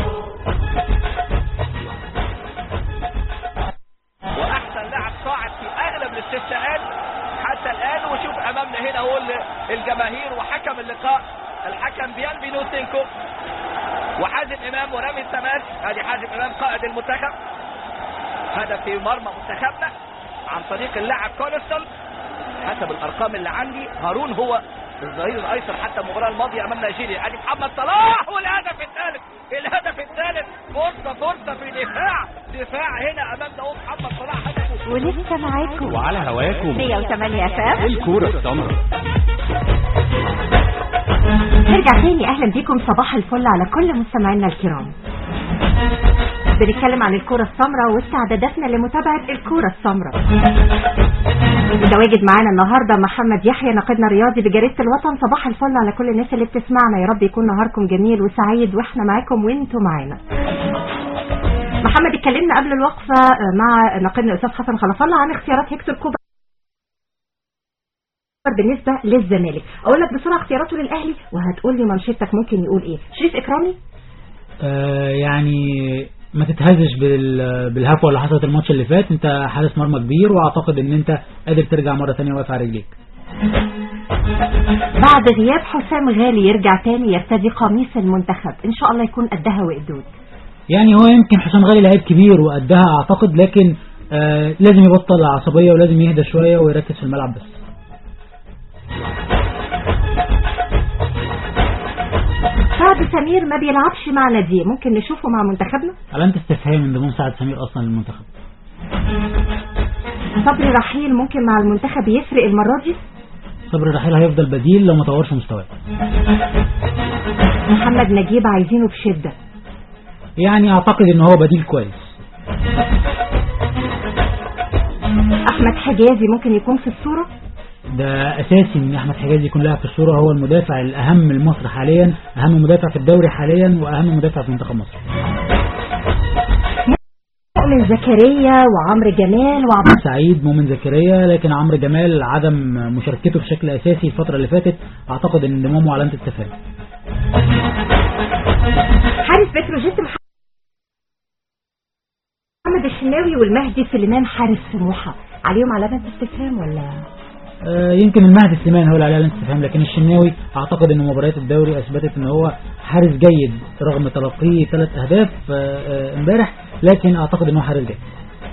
Speaker 6: واحسن لاعب صاعد في اغلب الاستثناءات حتى الان وشوف امامنا هنا هو ال- الجماهير وحكم اللقاء الحكم بيان بينوتينكو وحازم امام ورامي التماس ادي حازم امام قائد المنتخب هدف في مرمى منتخبنا عن طريق اللاعب كونستون حسب الارقام اللي عندي هارون هو الظهير الايسر حتى المباراه الماضيه امام نيجيريا ادي محمد صلاح والهدف الثالث الهدف الثالث فرصه فرصه في دفاع دفاع هنا امامنا هو محمد صلاح هدفه
Speaker 3: ولسه معاكم
Speaker 1: وعلى هواكم
Speaker 3: 108 اف ام
Speaker 1: الكورة السمراء
Speaker 3: نرجع تاني اهلا بيكم صباح الفل على كل مستمعينا الكرام بنتكلم عن الكرة السمراء واستعداداتنا لمتابعة الكرة السمراء متواجد معانا النهارده محمد يحيى ناقدنا الرياضي بجريدة الوطن صباح الفل على كل الناس اللي بتسمعنا يا رب يكون نهاركم جميل وسعيد واحنا معاكم وانتم معانا محمد اتكلمنا قبل الوقفة مع ناقدنا الأستاذ حسن خلف الله عن اختيارات هيكتور كوبر بالنسبة للزمالك اقول لك بسرعة اختياراته للاهلي وهتقول لي منشطتك ممكن يقول ايه شريف اكرامي
Speaker 7: آه، يعني ما تتهزش بال- بالهفوه اللي حصلت الماتش اللي فات انت حارس مرمى كبير واعتقد ان انت قادر ترجع مره ثانيه واقف على رجليك
Speaker 3: بعد غياب حسام غالي يرجع تاني يرتدي قميص المنتخب ان شاء الله يكون قدها وقدود
Speaker 7: يعني هو يمكن حسام غالي لعيب كبير وقدها اعتقد لكن آه لازم يبطل العصبيه ولازم يهدى شويه ويركز في الملعب بس
Speaker 3: سعد سمير ما بيلعبش مع ناديه ممكن نشوفه مع منتخبنا
Speaker 7: علامه استفهام من ضمن سعد سمير اصلا للمنتخب
Speaker 3: صبري رحيل ممكن مع المنتخب يفرق المرة دي
Speaker 7: صبري رحيل هيفضل بديل لو ما طورش مستواه
Speaker 3: محمد نجيب عايزينه بشدة
Speaker 7: يعني اعتقد ان هو بديل كويس
Speaker 3: احمد حجازي ممكن يكون في الصورة
Speaker 7: ده اساسي ان احمد حجازي يكون لاعب في الصوره هو المدافع الاهم لمصر حاليا اهم مدافع في الدوري حاليا واهم مدافع في منتخب مصر
Speaker 3: مؤمن زكريا وعمرو جمال وعبد
Speaker 7: سعيد مؤمن زكريا لكن عمرو جمال عدم مشاركته بشكل اساسي الفتره اللي فاتت اعتقد ان انضمامه علامه استفهام
Speaker 3: حارس بتروجيت محمد الشناوي والمهدي سليمان حارس سموحه عليهم علامه استفهام ولا
Speaker 7: آه، يمكن المهدي سليمان هو اللي عليه علامه استفهام لكن الشناوي اعتقد ان مباريات الدوري اثبتت ان هو حارس جيد رغم تلقيه ثلاث اهداف آه، آه، امبارح لكن اعتقد ان هو حارس جيد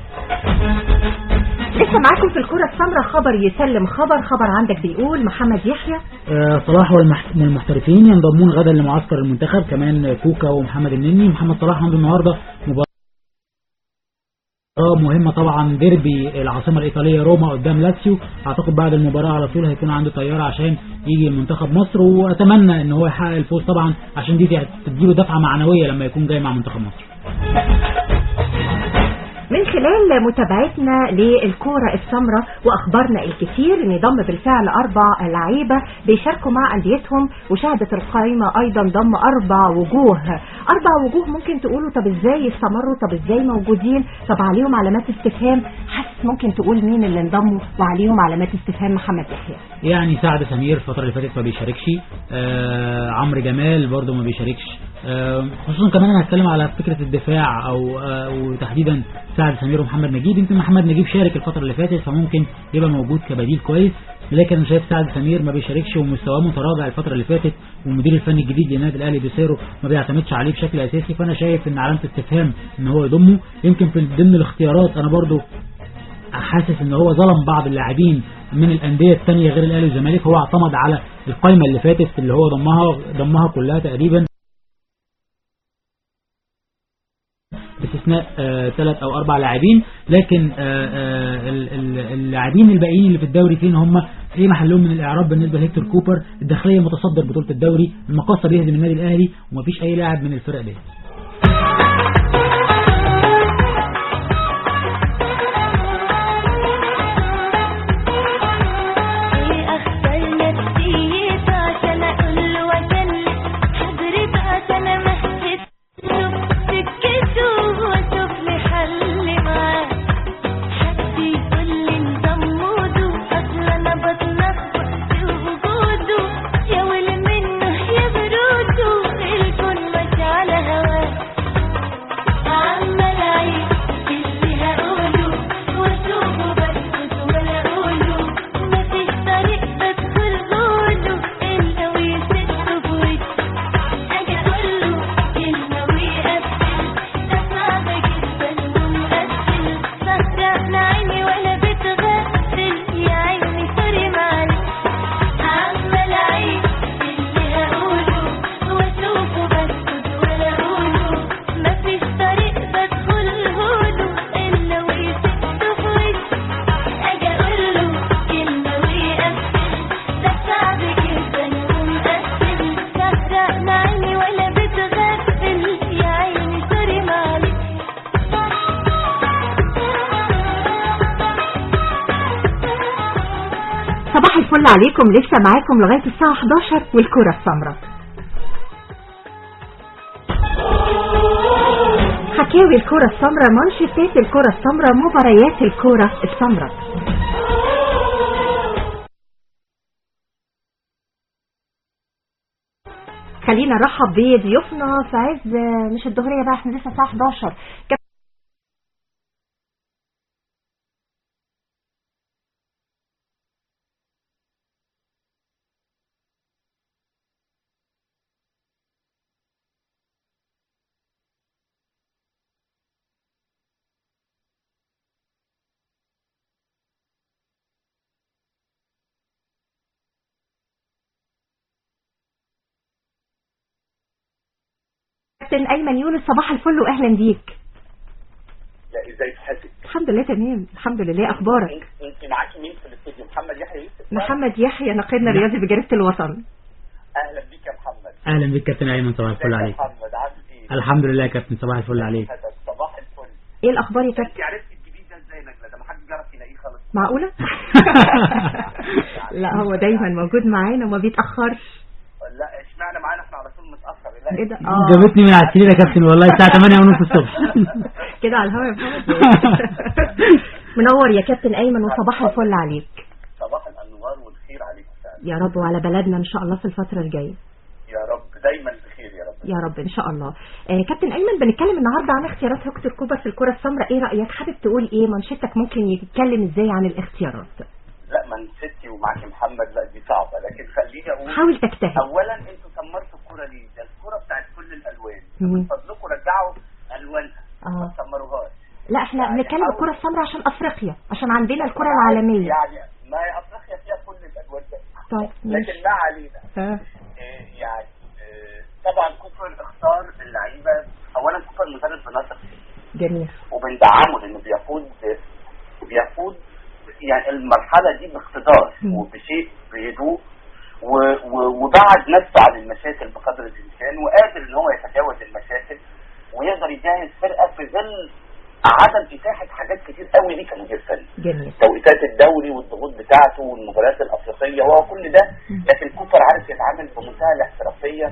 Speaker 3: لسه معاكم في الكرة السمراء خبر يسلم خبر خبر عندك بيقول محمد يحيى
Speaker 7: آه، صلاح والمح- والمحترفين ينضمون غدا لمعسكر المنتخب كمان كوكا ومحمد النني محمد صلاح عنده النهارده مباراة مهمة طبعا ديربي العاصمة الإيطالية روما قدام لاتسيو أعتقد بعد المباراة على طول هيكون عنده طيارة عشان يجي منتخب مصر وأتمنى إن هو يحقق الفوز طبعا عشان دي تديله دفعة معنوية لما يكون جاي مع منتخب مصر
Speaker 3: من خلال متابعتنا للكورة السمراء وأخبارنا الكثير ان ضم بالفعل أربع لعيبة بيشاركوا مع أنديتهم وشهدت القائمة أيضا ضم أربع وجوه أربع وجوه ممكن تقولوا طب إزاي استمروا طب إزاي موجودين طب عليهم علامات استفهام حاسس ممكن تقول مين اللي انضموا وعليهم علامات استفهام محمد يحيى
Speaker 7: يعني سعد سمير الفترة اللي فاتت ما بيشاركش آه عمرو جمال برضو ما بيشاركش آه خصوصا كمان انا هتكلم على فكرة الدفاع او آه وتحديدا سعد سمير ومحمد نجيب يمكن محمد نجيب شارك الفترة اللي فاتت فممكن يبقى موجود كبديل كويس لكن انا شايف سعد سمير ما بيشاركش ومستواه متراجع الفترة اللي فاتت والمدير الفني الجديد للنادي الاهلي بيسيرو ما بيعتمدش عليه بشكل اساسي فانا شايف ان علامة استفهام ان هو يضمه يمكن في ضمن الاختيارات انا برضو حاسس ان هو ظلم بعض اللاعبين من الانديه الثانيه غير الاهلي والزمالك هو اعتمد على القائمه اللي فاتت اللي هو ضمها ضمها كلها تقريبا باستثناء ثلاث او اربع لاعبين لكن آه، آه، ال- ال- اللاعبين الباقيين اللي في الدوري فين هم ايه محلهم من الاعراب بالنسبه لهيكتور كوبر الداخليه متصدر بطوله الدوري المقاصه بيهزم النادي الاهلي ومفيش اي لاعب من الفرق دي
Speaker 2: ايه اختار نفسيته عشان اقول له واسلم حضرتك عشان امهد له سكته واشوف لي حل معاه حد يقول لي نظام موده اصل انا بتلخبط في وجوده يا ويل منه يا بروده الكون ماشي على هواه عمال اعيد اللي هقوله واشوفه بسكت ولا اقوله مفيش طريق بدخل جوله الا ويسد بوشي اجي اقوله كلمه ويقفل ده صعب جدا ومقفل سهران عيني ولا بتغفل يا عيني سوري معلش عمال اعيد اللي هقوله واشوفه بسكت ولا اقوله مفيش طريق بدخل هوله الا ويسد في وشي اجي اقوله كلمه ويقفل ده صعب جدا ومقفل سهران عيني ولا بتغفل يا عيني سوري معلش
Speaker 3: صباح الفل عليكم لسه معاكم لغاية الساعة 11 والكرة السمراء حكاوي الكرة السمراء منشطات الكرة السمراء مباريات الكرة السمراء خلينا نرحب بضيوفنا في عز مش الظهرية بقى احنا لسه الساعة 11 كابتن ايمن يونس صباح الفل واهلا بيك
Speaker 11: لا ازاي تحاسب
Speaker 3: الحمد لله تمام الحمد لله اخبارك
Speaker 11: انت معاكي مين في الاستوديو محمد يحيى يوسف
Speaker 3: محمد يحيى نقيبنا الرياضي بجريدة الوطن
Speaker 11: اهلا بيك يا محمد
Speaker 7: اهلا بك كابتن ايمن صباح الفل
Speaker 11: ازيك يا
Speaker 7: عليك
Speaker 11: محمد عامل ايه
Speaker 7: الحمد لله يا كابتن صباح الفل عليك
Speaker 11: هذا صباح الفل
Speaker 3: ايه الاخبار يا كابتن
Speaker 11: انت عرفتي الجديد ده ازاي نجله ده ما حدش بيعرف يلاقيه خالص
Speaker 3: معقولة لا هو دايما موجود معانا وما بيتأخرش
Speaker 11: لا اشمعنى معانا احنا على طول متاخر لا
Speaker 3: ايه ده اه
Speaker 7: جابتني من على السرير يا كابتن والله الساعة 8 ونص الصبح
Speaker 3: كده على الهواء يا محمد منور يا كابتن ايمن وصباح الفل عليك
Speaker 11: صباح الانوار والخير عليكم فعلا
Speaker 3: يا رب وعلى بلدنا ان شاء الله في الفترة الجاية
Speaker 11: يا رب دايما بخير يا رب
Speaker 3: يا رب ان شاء الله آه كابتن ايمن بنتكلم النهارده عن اختيارات هيكتور كوبر في الكرة السمراء ايه رأيك حابب تقول ايه منشدتك ممكن يتكلم ازاي عن الاختيارات
Speaker 11: لا من ستي ومعاك محمد لا دي صعبه لكن خليني اقول
Speaker 3: حاول تجتهد
Speaker 11: اولا انتوا سمرتوا الكوره ليه ده الكوره بتاعت كل الالوان
Speaker 3: مم.
Speaker 11: من فضلكم رجعوا الوانها
Speaker 3: اه
Speaker 11: ما تسمروهاش
Speaker 3: لا احنا بنتكلم الكرة السمراء عشان افريقيا عشان عندنا الكرة العالمية
Speaker 11: يعني ما هي افريقيا فيها كل الالوان ده
Speaker 3: طيب
Speaker 11: لكن
Speaker 3: ماشي
Speaker 11: ما علينا
Speaker 3: ها
Speaker 11: إيه يعني إيه طبعا كفر اختار اللعيبه اولا كفر المدرب بنثق فيه
Speaker 3: جميل
Speaker 11: وبندعمه لانه بيقود بيقود يعني المرحله دي باقتدار
Speaker 3: مم.
Speaker 11: وبشيء بهدوء و- و- وبعد نفسه عن المشاكل بقدر الامكان وقادر ان هو يتجاوز المشاكل ويقدر يجهز فرقه في ظل عدم اتاحه حاجات كتير قوي ليه كمدير فني
Speaker 3: جميل
Speaker 11: توقيتات الدوري والضغوط بتاعته والمباريات الافريقيه وهو كل ده لكن كوبر عارف يتعامل بمنتهى الاحترافيه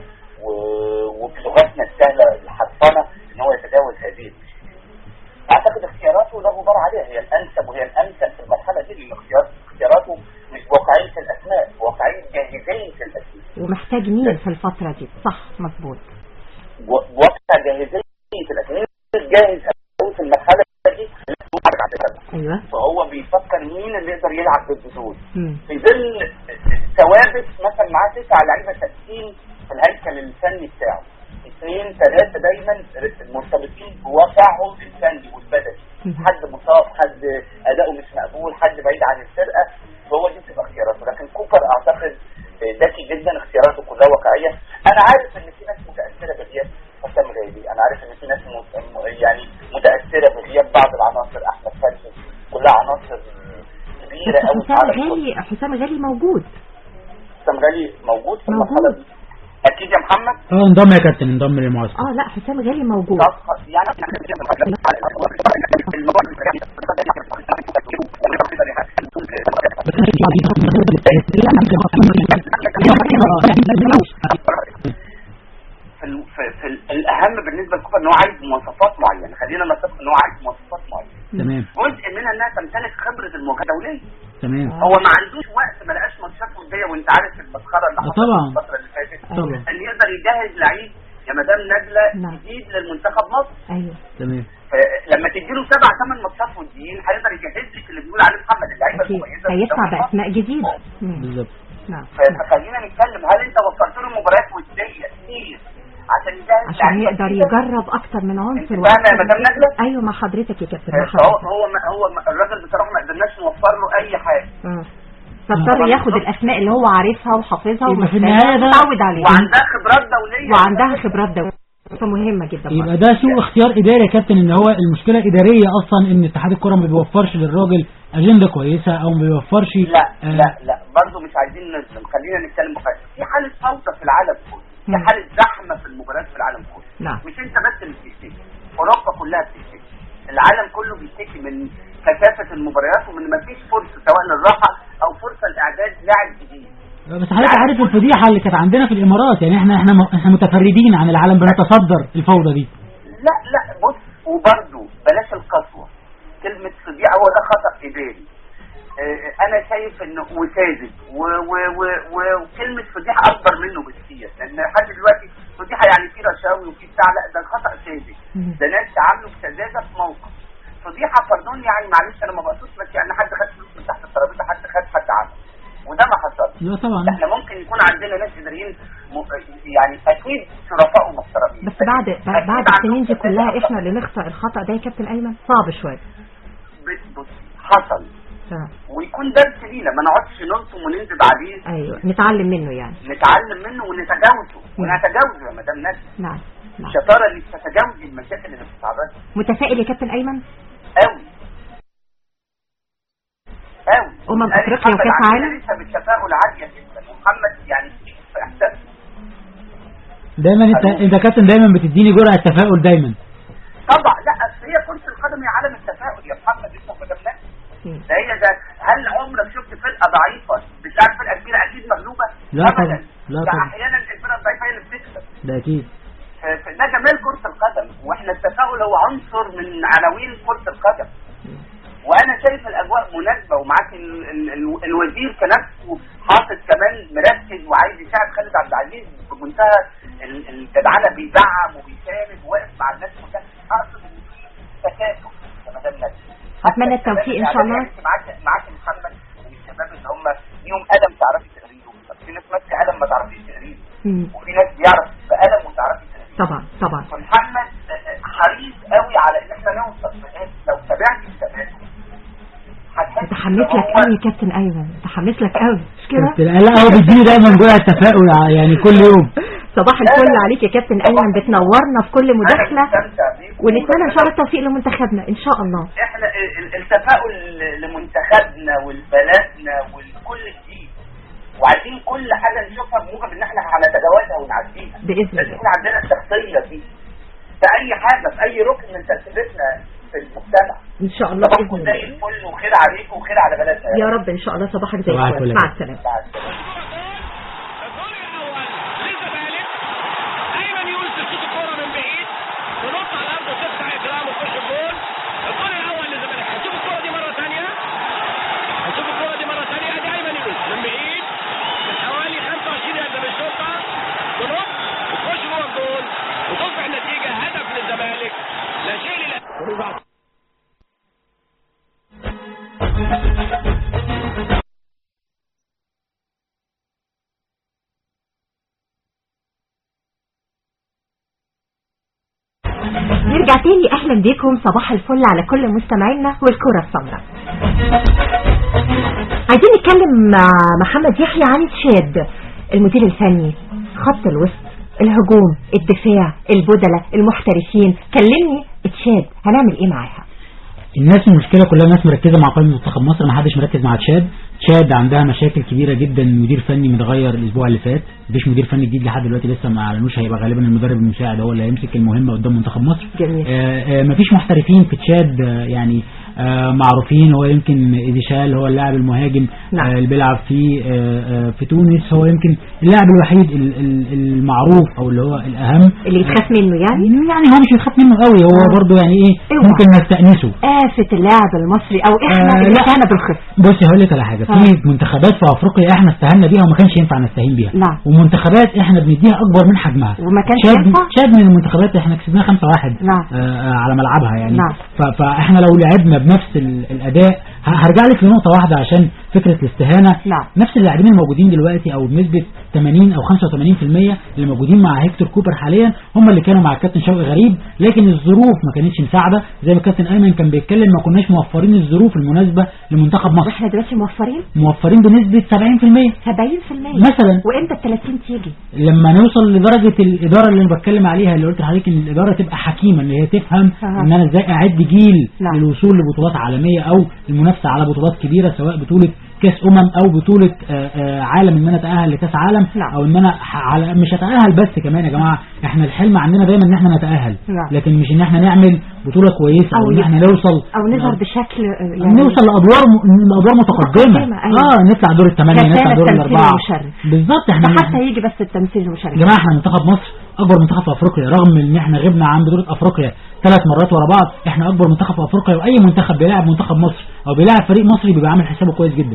Speaker 11: و- وبلغتنا السهله الحرفنه ان هو يتجاوز هذه المشكله. اعتقد اختياراته لا غبار عليها هي الانسب وهي الامثل في المرحله دي لان اختيار اختياراته مش بواقعيه الاسماء بواقعيه جاهزيه الاسماء
Speaker 3: ومحتاج مين في الفترة دي صح مظبوط
Speaker 11: و- بواقع جاهزيه الاسماء مش جاهز قوي في المرحله دي على فكرة.
Speaker 3: ايوه
Speaker 11: فهو بيفكر مين اللي يقدر يلعب ضد دول
Speaker 3: مم.
Speaker 11: في ظل ثوابت مثلا معاه تسع لعيبه ثابتين في الهيكل الفني بتاعه اثنين ثلاثه دايما مرتبطين بواقعهم الفني والبدني
Speaker 3: مم.
Speaker 11: حد مصاب حد اداؤه مش مقبول حد بعيد عن الفرقه فهو دي بتبقى اختياراته لكن كوبر اعتقد ذكي جدا اختياراته كلها واقعيه انا عارف ان في ناس متاثره بغياب حسام غالي انا عارف ان في ناس مت- يعني متاثره بغياب بعض العناصر احمد فتحي كلها عناصر كبيره
Speaker 3: بس
Speaker 11: قوي
Speaker 3: حسام غالي حسام غالي موجود
Speaker 11: حسام غالي موجود في
Speaker 3: موجود.
Speaker 11: المرحله دي اكيد يا محمد
Speaker 7: اه انضم يا كابتن انضم للمعسكر
Speaker 3: اه لا حسام غالي موجود
Speaker 11: طب يعني في, ال- في, في ال- الاهم بالنسبه لكوبا ان هو عايز مواصفات معينه خلينا نتفق ان هو عايز مواصفات معينه
Speaker 7: تمام
Speaker 11: جزء منها انها تمتلك خبره المواجهه الدوليه
Speaker 7: تمام
Speaker 11: هو ما عندوش وقت ما لقاش ماتشات وديه وانت عارف المسخره اللي
Speaker 7: آه
Speaker 11: حصلت
Speaker 7: طبعا.
Speaker 11: الفتره اللي فاتت
Speaker 7: طبعا.
Speaker 11: ان يقدر يجهز لعيب يا مدام نجله
Speaker 3: نعم.
Speaker 11: جديد للمنتخب مصر
Speaker 3: ايوه
Speaker 7: تمام
Speaker 11: لما تديله سبع ثمان ماتشات وديين هيقدر يجهز لك اللي بيقول عليه محمد اللعيبه
Speaker 3: اكيد
Speaker 11: المميزه في
Speaker 3: هيدفع
Speaker 11: الدوري
Speaker 3: باسماء جديده مم.
Speaker 7: بالظبط
Speaker 3: نعم
Speaker 11: فخلينا نتكلم هل انت وفرت له مباريات وديه كتير عشان يجهز
Speaker 3: عشان
Speaker 11: لعيبة
Speaker 3: يقدر
Speaker 11: جديدة؟
Speaker 3: يجرب اكتر من عنصر
Speaker 11: انت فاهمة يا مدام نجلة؟
Speaker 3: ايوه مع حضرتك يا كابتن مع
Speaker 11: فهو
Speaker 3: حضرتك
Speaker 11: هو ما هو ما الراجل بصراحه ما قدرناش نوفر له اي حاجه
Speaker 3: مم. فاضطر ياخد الاسماء اللي هو عارفها وحافظها
Speaker 7: يبقى في
Speaker 3: ومحتاجها
Speaker 7: النهاية ده-
Speaker 3: ومتعود عليها
Speaker 11: وعندها خبرات دوليه
Speaker 3: وعندها خبرات دوليه فمهمه جدا
Speaker 7: يبقى ده سوء اختيار اداري يا كابتن ان هو المشكله اداريه اصلا ان اتحاد الكره ما بيوفرش للراجل اجنده كويسه او ما بيوفرش
Speaker 11: لا
Speaker 7: آه،
Speaker 11: لا لا برضه مش عايزين نظلم خلينا نتكلم بخير في حاله فوضى في العالم كله في
Speaker 3: مم.
Speaker 11: حاله زحمه في المباريات في العالم كله
Speaker 3: نعم
Speaker 11: مش انت بس اللي بتشتكي اوروبا كلها بتشتكي العالم كله بيشتكي من كثافه المباريات ومن ما فيش فرصه سواء للراحه او فرصه لاعداد لاعب جديد
Speaker 7: بس حضرتك عارف الفضيحه اللي كانت عندنا في الامارات يعني احنا احنا م- احنا متفردين عن العالم بنتصدر الفوضى دي
Speaker 11: لا لا بص وبرضه بلاش القسوه كلمه صديقه هو ده خطا اداري آه، انا شايف انه وساذج و- و- و- و- وكلمه فضيحه اكبر منه بكتير لان لحد دلوقتي فضيحه يعني في رشاوي وفي بتاع لا ده خطا ساذج
Speaker 3: مم.
Speaker 11: ده ناس تعاملوا بسذاجه في موقف فضيحه فردون يعني معلش انا ما بقصدش بس يعني حد خد فلوس من تحت الترابيزه حد خد حد عمل وده ما حصلش
Speaker 7: لا طبعا
Speaker 11: احنا ممكن يكون عندنا ناس اداريين م- يعني اكيد شرفاء ومحترمين
Speaker 3: بس بعد بعد
Speaker 11: أكيد
Speaker 3: السنين دي
Speaker 11: عندهم
Speaker 3: كلها
Speaker 11: خبرات.
Speaker 3: احنا اللي نخطأ الخطأ ده يا كابتن ايمن صعب شويه
Speaker 11: بص بص حصل
Speaker 3: تمام.
Speaker 11: ويكون درس لينا ما نقعدش نلطم وننزل عليه
Speaker 3: ايوه نتعلم منه يعني
Speaker 11: نتعلم منه ونتجاوزه ونتجاوزه يا مدام ناس
Speaker 3: نعم نعم
Speaker 11: الشطاره اللي بتتجاوز المشاكل اللي بتتعرض
Speaker 3: متفائل يا كابتن ايمن
Speaker 11: قوي قوي
Speaker 3: أمم
Speaker 11: أنا
Speaker 3: أفريقيا
Speaker 11: محمد
Speaker 3: وكأس
Speaker 11: عندنا
Speaker 3: عالم؟
Speaker 11: لسه بالتفاؤل عاليه جدا ومحمد يعني في احساس
Speaker 7: دايما انت انت كابتن دايما بتديني جرعه تفاؤل دايما
Speaker 11: طبعا لا اصل هي كره القدم هي عالم التفاؤل يا محمد انت ما قدمناش
Speaker 3: مم.
Speaker 11: ده هي ده هل عمرك شفت فرقه ضعيفه بتلعب فرقه كبيره اكيد مغلوبه
Speaker 7: لا
Speaker 11: أبداً.
Speaker 7: طبعا لا
Speaker 11: ده
Speaker 7: طبعا
Speaker 11: احيانا الفرقه الضعيفه هي اللي بتكسب
Speaker 7: ده اكيد
Speaker 11: ف- ف- ده جمال كره القدم واحنا التفاؤل هو عنصر من عناوين كره القدم وانا شايف الاجواء مناسبه ومعاك ال- ال- ال- الوزير كنفسه حاطط كمان مركز وعايز يساعد خالد عبد العزيز بمنتهى ال- الجدعنه بيدعم وبيساند وواقف مع الناس كلها اقصد ان في تكاتف يا مدام نادية.
Speaker 3: أتمنى التوفيق إن شاء الله.
Speaker 11: يعني معاك معاك محمد والشباب اللي هم ليهم قلم تعرفي تقريبه طب في ناس ماسكه قلم ما تعرفيش تقريبه
Speaker 3: مم.
Speaker 11: وفي ناس بيعرف بقلم وتعرفي تقريبه
Speaker 3: طبعا طبعا
Speaker 11: فمحمد حريص قوي على ان احنا نوصل لناس لو تابعت التماثل هتحس
Speaker 3: متحمس
Speaker 11: إن
Speaker 3: لك
Speaker 11: هو-
Speaker 3: قوي يا كابتن ايمن متحمس لك قوي مش كده
Speaker 7: كابتن لا هو بيديني دايما جرعه تفاؤل يعني كل يوم
Speaker 3: صباح الفل عليك يا كابتن ايمن بتنورنا في كل مداخله
Speaker 11: أنا مستمتع بيكم.
Speaker 3: ونتمنى ان شاء الله التوفيق لمنتخبنا ان شاء الله
Speaker 11: احنا ال- ال- التفاؤل لمنتخبنا ولبلدنا ولكل جديد وعايزين كل حاجه نشوفها بموجب ان احنا هنتجاوزها ونعديها
Speaker 3: باذن
Speaker 11: لازم
Speaker 3: الله
Speaker 11: يكون عندنا الشخصيه دي في اي حاجه في اي ركن من ترتيباتنا في المجتمع
Speaker 3: ان شاء الله باذن
Speaker 11: صباحكم زي
Speaker 3: الله
Speaker 11: الفل وخير عليكم وخير على بلدنا
Speaker 3: يا رب ان شاء الله صباحك زي
Speaker 7: صباح
Speaker 3: الفل
Speaker 7: الفل.
Speaker 3: مع السلامه
Speaker 11: مع السلامه
Speaker 9: الجول الاول للزمالك ايمن يونس تشوط الكوره من بعيد تنط على الارض وتفتح اكرام وتخش الجول الجول الاول للزمالك هنشوف الكوره دي مره ثانيه هنشوف الكوره دي مره ثانيه ادي ايمن يونس من بعيد من حوالي 25 يارده بالشوطه تنط وتخش جوه الجول وتصبح النتيجه هدف للزمالك لا شيء للأسف
Speaker 3: نرجع تاني اهلا بيكم صباح الفل على كل مستمعينا والكرة السمراء عايزين نتكلم مع محمد يحيى عن تشاد المدير الفني خط الوسط الهجوم الدفاع البدلة المحترفين كلمني تشاد هنعمل ايه معاها
Speaker 7: الناس المشكله كلها الناس مركزه مع قائمه منتخب مصر ما حدش مركز مع تشاد تشاد عندها مشاكل كبيره جدا مدير فني متغير الاسبوع اللي فات مفيش مدير فني جديد لحد دلوقتي لسه ما اعلنوش هيبقى غالبا المدرب المساعد هو اللي هيمسك المهمه قدام منتخب مصر
Speaker 3: جميل
Speaker 7: آه، آه، مفيش محترفين في تشاد آه، يعني آه، معروفين هو يمكن إيديشال هو اللاعب المهاجم
Speaker 3: نعم.
Speaker 7: آه، اللي بيلعب في آه، آه، في تونس هو يمكن اللاعب الوحيد ال- ال- المعروف او اللي هو الاهم
Speaker 3: اللي يتخاف منه يعني
Speaker 7: يعني هو مش بيخاف منه قوي هو
Speaker 3: آه.
Speaker 7: برضه يعني ايه
Speaker 3: اوعى.
Speaker 7: ممكن نستأنسه
Speaker 3: آفة اللاعب المصري او احنا
Speaker 7: آه،
Speaker 3: اللي
Speaker 7: لا.
Speaker 3: كان بالخف
Speaker 7: بصي هقول لك على حاجه في منتخبات في افريقيا احنا استهنا بيها وما كانش ينفع نستهين بيها
Speaker 3: نعم.
Speaker 7: ومنتخبات احنا بنديها اكبر من حجمها
Speaker 3: وما كانش
Speaker 7: شاد
Speaker 3: ينفع
Speaker 7: شاد من المنتخبات احنا كسبناها 5 1
Speaker 3: نعم.
Speaker 7: على ملعبها يعني
Speaker 3: نعم.
Speaker 7: ف- فاحنا لو لعبنا بنفس ال- الاداء ه- هرجع لك لنقطه واحده عشان فكره الاستهانه
Speaker 3: نعم.
Speaker 7: نفس اللاعبين الموجودين دلوقتي او بنسبه 80 او 85% اللي موجودين مع هيكتور كوبر حاليا هم اللي كانوا مع الكابتن شوقي غريب لكن الظروف ما كانتش مساعده زي ما الكابتن ايمن كان بيتكلم ما كناش موفرين الظروف المناسبه لمنتخب مصر
Speaker 3: واحنا دلوقتي موفرين
Speaker 7: موفرين بنسبه 70%
Speaker 3: 70%
Speaker 7: مثلا
Speaker 3: وامتى ال 30 تيجي
Speaker 7: لما نوصل لدرجة الإدارة اللي أنا بتكلم عليها اللي قلت لحضرتك إن الإدارة تبقى حكيمة إن هي تفهم
Speaker 3: أها.
Speaker 7: إن أنا إزاي أعد جيل
Speaker 3: نعم.
Speaker 7: للوصول لبطولات عالمية أو المنافسة على بطولات كبيرة سواء بطولة كاس أمم أو بطولة آه، آه، عالم إن أنا أتأهل لكاس عالم
Speaker 3: نعم.
Speaker 7: أو إن أنا ح- على مش أتأهل بس كمان يا جماعة إحنا الحلم عندنا دايما إن إحنا نتأهل
Speaker 3: نعم.
Speaker 7: لكن مش إن إحنا نعمل بطولة كويسة
Speaker 3: أو
Speaker 7: أو إن إحنا
Speaker 3: يبقى-
Speaker 7: نوصل
Speaker 3: او نظهر بشكل آه، يعني
Speaker 7: نوصل لأدوار م... لأدوار متقدمة
Speaker 3: متقدمة، أيوة.
Speaker 7: اه نطلع دور الثمانية
Speaker 3: كفاية
Speaker 7: نطلع دور
Speaker 3: التمثيل
Speaker 7: الأربعة
Speaker 3: المشرف.
Speaker 7: بالظبط
Speaker 3: ده
Speaker 7: احنا
Speaker 3: حتى يجي بس التمثيل المشارك
Speaker 7: يا جماعه احنا منتخب مصر اكبر منتخب في افريقيا رغم ان احنا غبنا عن بطوله افريقيا ثلاث مرات ورا بعض احنا اكبر منتخب في افريقيا واي منتخب بيلاعب منتخب مصر او بيلاعب فريق مصري بيبقى عامل حسابه كويس جدا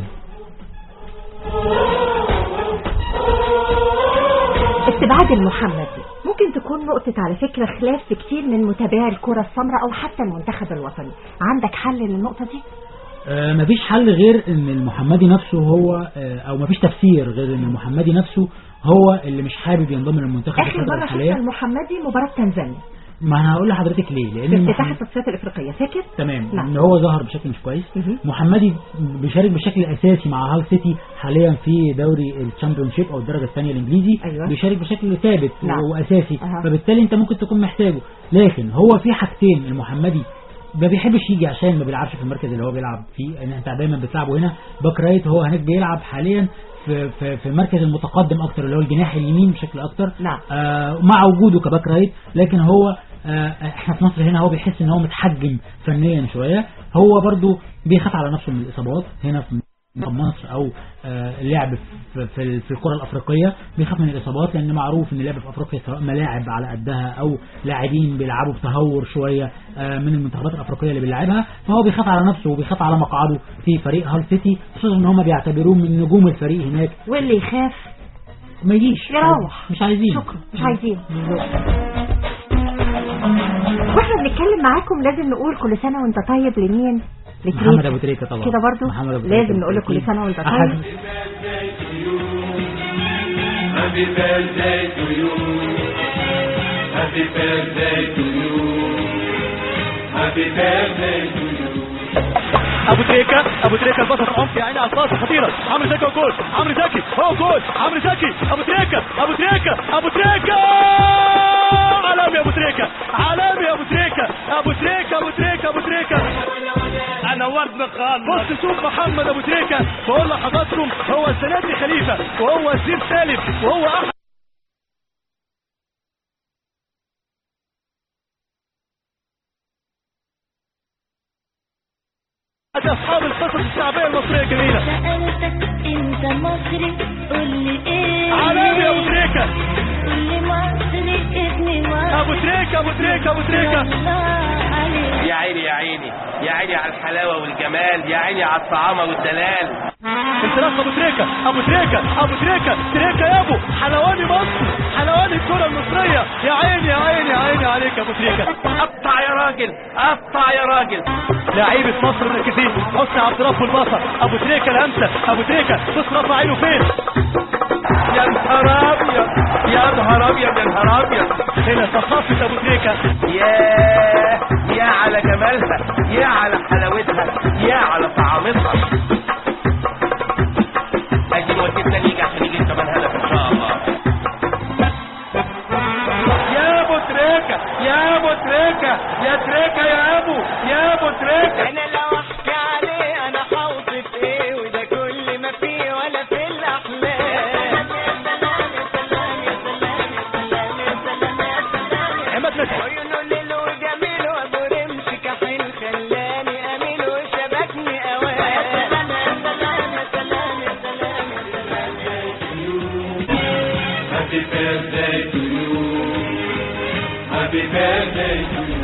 Speaker 3: استبعاد المحمدي ممكن تكون نقطة على فكرة خلاف في كتير من متابعي الكرة السمراء أو حتى المنتخب الوطني عندك حل للنقطة دي؟
Speaker 7: آه مفيش حل غير ان المحمدي نفسه هو آه او مفيش تفسير غير ان المحمدي نفسه هو اللي مش حابب ينضم للمنتخب في
Speaker 3: آخر
Speaker 7: الفتره
Speaker 3: مرة
Speaker 7: الحاليه
Speaker 3: شفنا المحمدي مباراة تنزانيا
Speaker 7: ما انا هقول لحضرتك ليه لان
Speaker 3: في افتتاح
Speaker 7: المحمدي
Speaker 3: التصفيات الإفريقية فاكر؟
Speaker 7: تمام
Speaker 3: نعم.
Speaker 7: ان هو ظهر بشكل مش كويس
Speaker 3: مهم.
Speaker 7: محمدي بيشارك بشكل اساسي مع هال سيتي حاليا في دوري الشامبيون شيب او الدرجه الثانيه الانجليزي
Speaker 3: أيوة.
Speaker 7: بيشارك بشكل ثابت
Speaker 3: نعم.
Speaker 7: واساسي
Speaker 3: أها.
Speaker 7: فبالتالي انت ممكن تكون محتاجه لكن هو في حاجتين المحمدي ما بيحبش يجي عشان ما بيلعبش في المركز اللي هو بيلعب فيه ان انت دايما بتلعبه هنا باك رايت هو هناك بيلعب حاليا في في في المركز المتقدم اكتر اللي هو الجناح اليمين بشكل اكتر
Speaker 3: نعم.
Speaker 7: آه مع وجوده كباك رايت لكن هو آه، احنا في مصر هنا هو بيحس ان هو متحجم فنيا شويه هو برضو بيخاف على نفسه من الاصابات هنا في مصر او آه، اللعب في في في الكره الافريقيه بيخاف من الاصابات لان معروف ان اللعب في افريقيا سواء ملاعب على قدها او لاعبين بيلعبوا بتهور شويه آه، من المنتخبات الافريقيه اللي بيلعبها فهو بيخاف على نفسه وبيخاف على مقعده في فريق هال سيتي خصوصا ان هم بيعتبروه من نجوم الفريق هناك
Speaker 3: واللي يخاف
Speaker 7: ما يجيش
Speaker 3: يروح.
Speaker 7: مش عايزين
Speaker 3: شكرا مش عايزين واحنا بنتكلم معاكم لازم نقول كل سنه وانت طيب لمين لتريكة.
Speaker 7: محمد ابو تريكه طبعا
Speaker 3: كده برضو
Speaker 7: محمد أبو تريكة.
Speaker 3: لازم نقول له كل سنه وانت
Speaker 7: أحد
Speaker 3: طيب
Speaker 12: Happy birthday to you. Happy birthday to you. Happy birthday to you.
Speaker 13: ابو تريكه ابو تريكه الباص في العمق يا عيني على الباص خطيره عمرو زكي وجول عمرو زكي هو جول عمرو زكي ابو تريكه ابو تريكه ابو تريكه عالمي ابو تريكه عالمي ابو تريكه ابو تريكه ابو تريكه ابو تريكه انا ورد مخال بص شوف محمد ابو تريكه بقول لحضراتكم هو السنه دي خليفه وهو سيف سالم وهو احمد اصحاب القصص الشعبيه المصريه الجميله
Speaker 2: سألتك انت مصري قول لي ايه
Speaker 13: عالمي يا ابو تريكه
Speaker 2: قول لي مصري ابني مصري
Speaker 13: ابو تريكه ابو تريكه ابو تريكه
Speaker 2: الله عليك
Speaker 14: يا عيني يا عيني يا عيني على الحلاوة والجمال يا عيني على الطعامة والدلال
Speaker 13: انطلاق ابو تريكه ابو تريكه ابو تريكه تريكه يا ابو حلواني مصر حلواني الكره المصريه يا عيني يا عيني يا عيني عليك يا ابو تريكه
Speaker 14: قطع يا راجل قطع يا راجل
Speaker 13: لعيبه مصر الركيزين حسني عبد رب البصر ابو تريكه الهمسه ابو تريكه بص رفع عينه فين
Speaker 14: يا نهار ابيض يا نهار ابيض يا نهار ابيض
Speaker 13: هنا ثقافه ابو تريكه
Speaker 14: ياه يا على جمالها يا على حلاوتها يا على طعامتها اجي وكيلنا نيجي عشان يجي كمان هدف ان شاء الله
Speaker 13: يا ابو تريكه يا ابو تريكه يا تريكه يا ابو يا ابو تريكه
Speaker 8: انا لو احكي عليه انا حوصف ايه وده كل ما فيه ولا في الاحلام
Speaker 13: عماد متعب
Speaker 8: عيونه ليل وجميل وابو رمش كحيل خلاني اميل وشبكني اوام يا سلام يا سلام يا سلام يا سلام يا سلام
Speaker 12: Happy birthday to you. Happy birthday to you.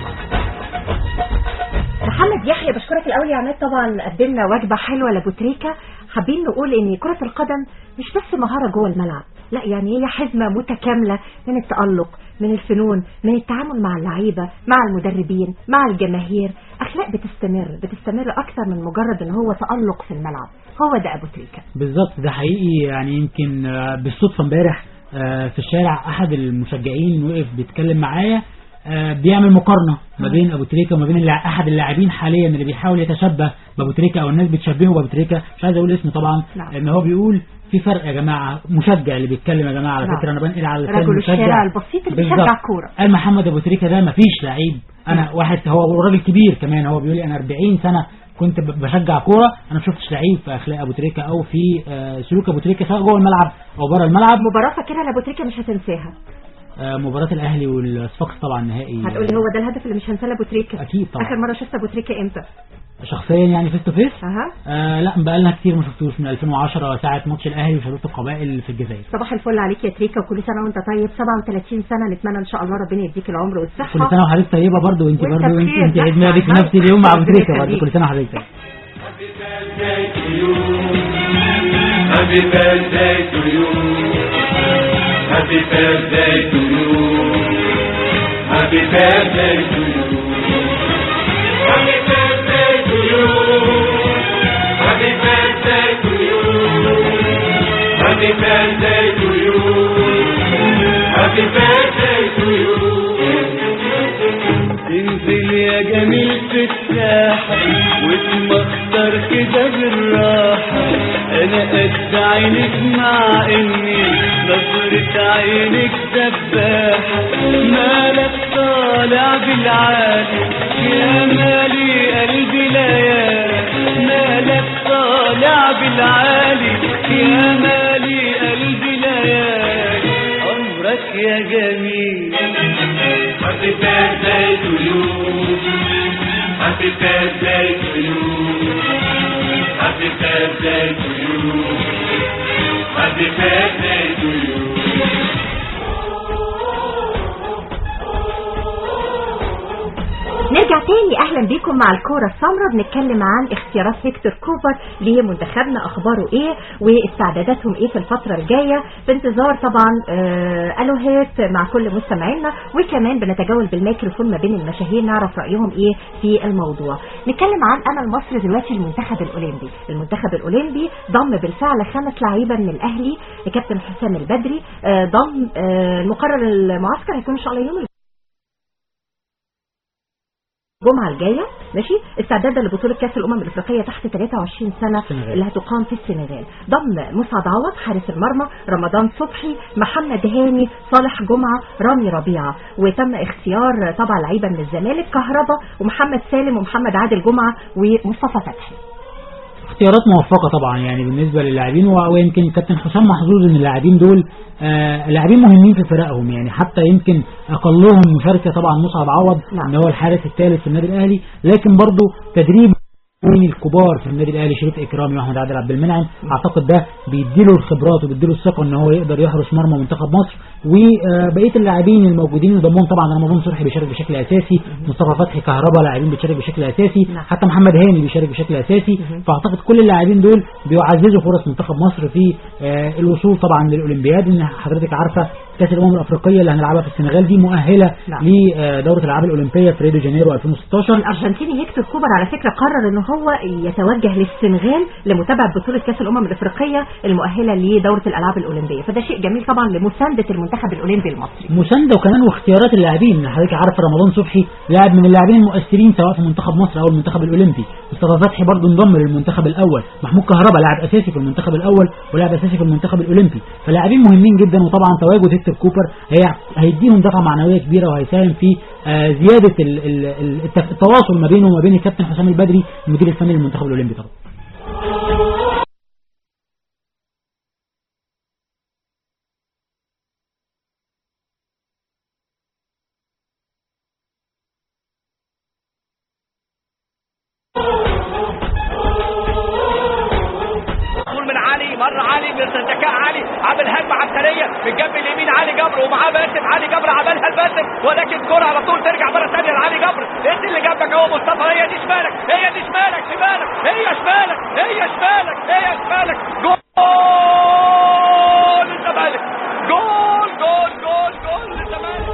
Speaker 3: محمد يحيى بشكرك الاول يا عماد طبعا قدمنا وجبه حلوه لابو تريكه حابين نقول ان كره القدم مش بس مهاره جوه الملعب لا يعني هي حزمه متكامله من التالق من الفنون من التعامل مع اللعيبه مع المدربين مع الجماهير اخلاق بتستمر بتستمر اكثر من مجرد ان هو تالق في الملعب هو ده ابو تريكه
Speaker 7: بالظبط ده حقيقي يعني يمكن آه، بالصدفة امبارح آه، في الشارع أحد المشجعين وقف بيتكلم معايا آه، بيعمل مقارنة ما بين أبو تريكة وما بين اللاع- أحد اللاعبين حاليا اللي بيحاول يتشبه بأبو تريكة أو الناس بتشبهه بأبو تريكة مش عايز أقول اسمه طبعا
Speaker 3: نعم.
Speaker 7: إن هو بيقول في فرق يا جماعة مشجع اللي بيتكلم يا جماعة على
Speaker 3: نعم.
Speaker 7: فكرة أنا بنقل على لسان
Speaker 3: رجل
Speaker 7: المشجع.
Speaker 3: الشارع البسيط اللي بيشجع
Speaker 7: بالظبط.
Speaker 3: كورة.
Speaker 7: قال محمد أبو تريكة ده مفيش لعيب أنا واحد هو راجل كبير كمان هو بيقول لي أنا 40 سنة كنت ب- بشجع كورة أنا ما شفتش لعيب في أخلاق أبو تريكة أو في آه، سلوك أبو تريكة سواء جوه الملعب أو بره الملعب
Speaker 3: مباراه فاكرها لابو تريكه مش هتنساها
Speaker 7: آه، مباراة الأهلي والصفاقس طبعا نهائي
Speaker 3: هتقولي هو ده الهدف اللي مش هنساه لابو تريكه
Speaker 7: أكيد طبعا.
Speaker 3: اخر مره شفت ابو تريكه امتى
Speaker 7: شخصيا يعني فيس تو فيس
Speaker 3: اها
Speaker 7: آه لا بقالنا كتير ما شفتوش من 2010 ساعة ماتش الأهلي وشباب القبائل في الجزائر
Speaker 3: صباح الفل عليك يا تريكا وكل سنه وانت طيب 37 سنه نتمنى ان شاء الله ربنا يديك العمر والصحه
Speaker 7: كل سنة وحضرتك طيبة برضه وانت
Speaker 3: وانت
Speaker 7: برضه وانت
Speaker 3: بخير.
Speaker 7: انت
Speaker 3: لا،
Speaker 7: عيد ميلادك في
Speaker 3: عمال
Speaker 7: نفس اليوم مع ابو
Speaker 3: ربنا
Speaker 7: تريكة برضه
Speaker 3: يخليك.
Speaker 7: كل سنة وحضرتك طيب
Speaker 12: Happy birthday to you. Happy birthday to you. Happy birthday to you. Happy birthday to you. Happy birthday to you. Happy birthday to you. Happy birthday to you.
Speaker 8: انزل يا جميل في الساحة واتمخطر كده بالراحة انا قد عينك مع اني نظرة عينك سباحة مالك طالع بالعالي يا مالي قلبي ليالي مالك طالع بالعالي يا مالي قلبي ليالي عمرك يا جميل
Speaker 12: Happy birthday to you. Happy birthday to you. Happy birthday to you. Happy birthday to you.
Speaker 3: نرجع تاني اهلا بيكم مع الكوره السمراء بنتكلم عن اختيارات هيكتور كوبر لمنتخبنا اخباره ايه واستعداداتهم ايه في الفتره الجايه بانتظار طبعا آه الوهات مع كل مستمعينا وكمان بنتجول بالميكروفون ما بين المشاهير نعرف رايهم ايه في الموضوع نتكلم عن امل مصر دلوقتي المنتخب الاولمبي المنتخب الاولمبي ضم بالفعل خمس لعيبه من الاهلي كابتن حسام البدري آه ضم آه مقرر المعسكر هيكون ان شاء الله يوم الجمعة الجاية ماشي استعدادا لبطولة كأس الأمم الأفريقية تحت 23 سنة
Speaker 7: السنغال.
Speaker 3: اللي هتقام في السنغال ضم مسعد عوض حارس المرمى رمضان صبحي محمد هاني صالح جمعة رامي ربيعة وتم اختيار طبعا لعيبة من الزمالك كهربا ومحمد سالم ومحمد عادل جمعة ومصطفى فتحي
Speaker 7: اختيارات موفقة طبعا يعني بالنسبة للاعبين و- ويمكن كابتن حسام محظوظ ان اللاعبين دول آه لاعبين مهمين في فرقهم يعني حتى يمكن اقلهم مشاركة طبعا مصعب عوض ان هو الحارس الثالث في النادي الاهلي لكن برضه تدريب من الكبار في النادي الاهلي شريف اكرامي واحمد عادل عبد المنعم اعتقد ده بيديله الخبرات وبيديله الثقه ان هو يقدر يحرس مرمى منتخب مصر وبقيه اللاعبين الموجودين انضمهم طبعا رمضان صبحي بيشارك بشكل اساسي مصطفى فتحي كهربا لاعبين بيشارك بشكل اساسي حتى محمد هاني بيشارك بشكل اساسي فاعتقد كل اللاعبين دول بيعززوا فرص منتخب مصر في آه، الوصول طبعا للاولمبياد ان حضرتك عارفه كاس الامم الافريقيه اللي هنلعبها في السنغال دي مؤهله لدوره الالعاب الاولمبيه في ريو دي جانيرو 2016
Speaker 3: الارجنتيني هيكتور كوبر على فكره قرر ان هو يتوجه للسنغال لمتابعه بطوله كاس الامم الافريقيه المؤهله لدوره الالعاب الاولمبيه فده شيء جميل طبعا لمسانده المنتخب الاولمبي المصري
Speaker 7: مسانده وكمان واختيارات اللاعبين حضرتك عارف رمضان صبحي لاعب من اللاعبين المؤثرين سواء في منتخب مصر او المنتخب الاولمبي مصطفى فتحي برضه انضم للمنتخب الاول محمود كهربا لاعب اساسي في المنتخب الاول ولاعب اساسي في المنتخب الاولمبي فلاعبين مهمين جدا وطبعا تواجد هيكتور كوبر هي هيديهم دفعه معنويه كبيره وهيساهم في آه، زياده ال- ال- ال- التف- التواصل ما بينه وما بين الكابتن حسام البدري المدير الفني للمنتخب الاولمبي طبعا
Speaker 6: طول من علي مر علي بذكاء علي عامل هجمه عسكريه من الجنب اليمين علي جبر ومعاه باسم علي جبر عملها الباسم ولكن الكره على طول ترجع مره ثانيه لعلي جبر انت اللي جنبك اهو مصطفى هي دي شمالك هي دي شمالك شمالك هي شمالك هي شمالك هي شمالك جول الزمالك جول جول جول جول للزمالك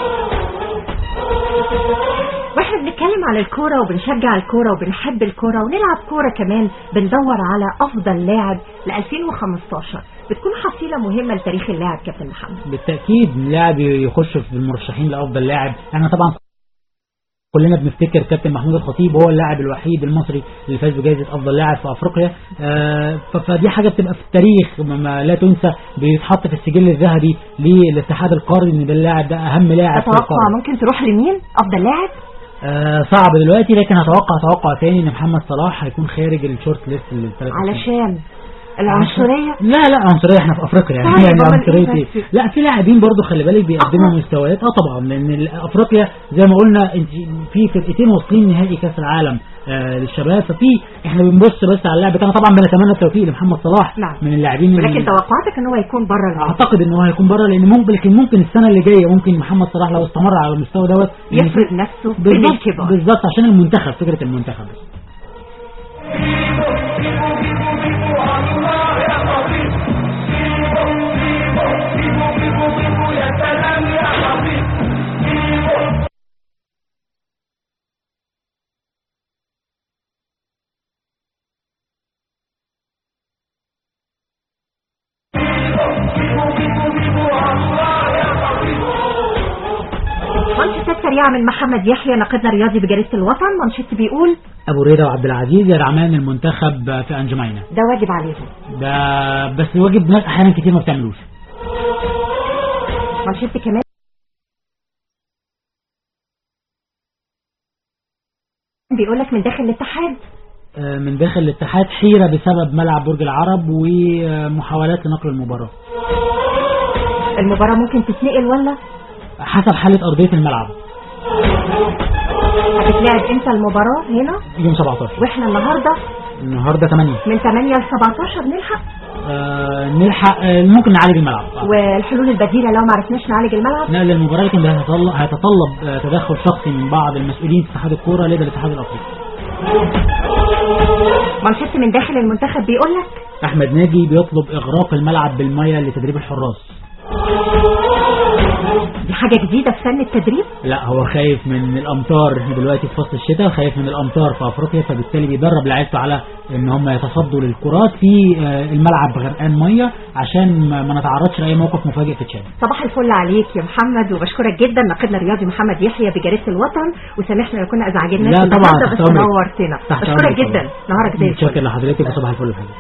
Speaker 3: واحنا بنتكلم عن الكوره وبنشجع الكوره وبنحب الكوره ونلعب كوره كمان بندور على افضل لاعب ل 2015 بتكون حصيله مهمه لتاريخ اللاعب كابتن محمد
Speaker 7: بالتاكيد لاعب يخش في المرشحين لافضل لاعب احنا طبعا كلنا بنفتكر كابتن محمود الخطيب هو اللاعب الوحيد المصري اللي فاز بجائزه افضل لاعب في افريقيا آه، ف- فدي حاجه بتبقى في التاريخ ما- ما لا تنسى بيتحط في السجل الذهبي للاتحاد القاري ان ده اللاعب ده اهم لاعب في
Speaker 3: تتوقع
Speaker 7: القاره
Speaker 3: ممكن تروح لمين افضل لاعب
Speaker 7: آه، صعب دلوقتي لكن هتوقع توقع تاني ان محمد صلاح هيكون خارج الشورت ليست للثلاث
Speaker 3: علشان العنصريه
Speaker 7: لا لا عنصريه احنا في افريقيا يعني
Speaker 3: طيب،
Speaker 7: يعني
Speaker 3: أمال
Speaker 7: عنصريه
Speaker 3: إيه
Speaker 7: ايه
Speaker 3: بس؟
Speaker 7: لا في لاعبين برضو خلي بالك بيقدموا مستويات اه طبعا لان ال- افريقيا زي ما قلنا انت في فرقتين واصلين نهائي كاس العالم آه للشباب ففي احنا بنبص بس على اللاعب بتاعنا طبعا بنتمنى التوفيق لمحمد صلاح
Speaker 3: نعم.
Speaker 7: من اللاعبين
Speaker 3: ولكن
Speaker 7: اللي-
Speaker 3: توقعاتك ان هو يكون بره
Speaker 7: اعتقد ان هو هيكون بره لان ممكن لكن ممكن السنه اللي جايه ممكن محمد صلاح لو استمر على المستوى دوت يعني
Speaker 3: يفرض نفسه بين
Speaker 7: بالظبط
Speaker 3: الكبار
Speaker 7: بالظبط عشان المنتخب فكره المنتخب
Speaker 3: مانشيت سريعه من محمد يحيى ناقدنا الرياضي بجريده الوطن مانشيت بيقول
Speaker 7: ابو ريده وعبد العزيز يدعمان المنتخب في انجمينا
Speaker 3: ده واجب عليهم
Speaker 7: ده بس واجب ناس احيانا كتير ما بتعملوش
Speaker 3: مانشيت كمان بيقول لك من داخل الاتحاد
Speaker 7: آه، من داخل الاتحاد حيرة بسبب ملعب برج العرب ومحاولات لنقل المباراة
Speaker 3: المباراه ممكن تتنقل ولا
Speaker 7: حسب حالة أرضية الملعب
Speaker 3: هتتلعب امتى المباراة هنا
Speaker 7: يوم 17
Speaker 3: واحنا النهاردة
Speaker 7: النهارده 8
Speaker 3: من 8 ل 17 نلحق
Speaker 7: آه نلحق آه ممكن نعالج الملعب آه.
Speaker 3: والحلول البديلة لو ما عرفناش نعالج الملعب
Speaker 7: نقل المباراة لكن ده هيتطلب, هيتطلب آه، تدخل شخصي من بعض المسؤولين في اتحاد الكورة لدى الاتحاد الافريقي
Speaker 3: منشط من داخل المنتخب بيقول لك
Speaker 7: احمد ناجي بيطلب اغراق الملعب بالمية لتدريب الحراس
Speaker 3: دي حاجة جديدة في فن التدريب
Speaker 7: لا هو خايف من الامطار احنا دلوقتي في فصل الشتاء خايف من الامطار في افريقيا فبالتالي بيدرب لعيبته على ان هم يتصدوا للكرات في آه، الملعب غرقان ميه عشان ما ما نتعرضش لاي موقف مفاجئ في تشاد
Speaker 3: صباح الفل عليك يا محمد وبشكرك جدا ناقدنا الرياضي محمد يحيى بجريدة الوطن وسامحنا لو كنا ازعجناك
Speaker 7: لا طبعا
Speaker 3: النهارده
Speaker 7: تحت
Speaker 3: بس
Speaker 7: أمرك.
Speaker 3: نورتنا
Speaker 7: تحت
Speaker 3: بشكرك
Speaker 7: أمرك
Speaker 3: جدا
Speaker 7: طبعا.
Speaker 3: نهارك زي الفل
Speaker 7: متشكر لحضرتك وصباح الفل لحضرتك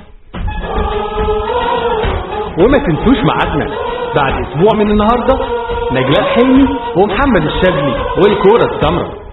Speaker 1: وما تنسوش ميعادنا بعد اسبوع من النهارده نجلاء حلمي ومحمد الشاذلي والكوره السمراء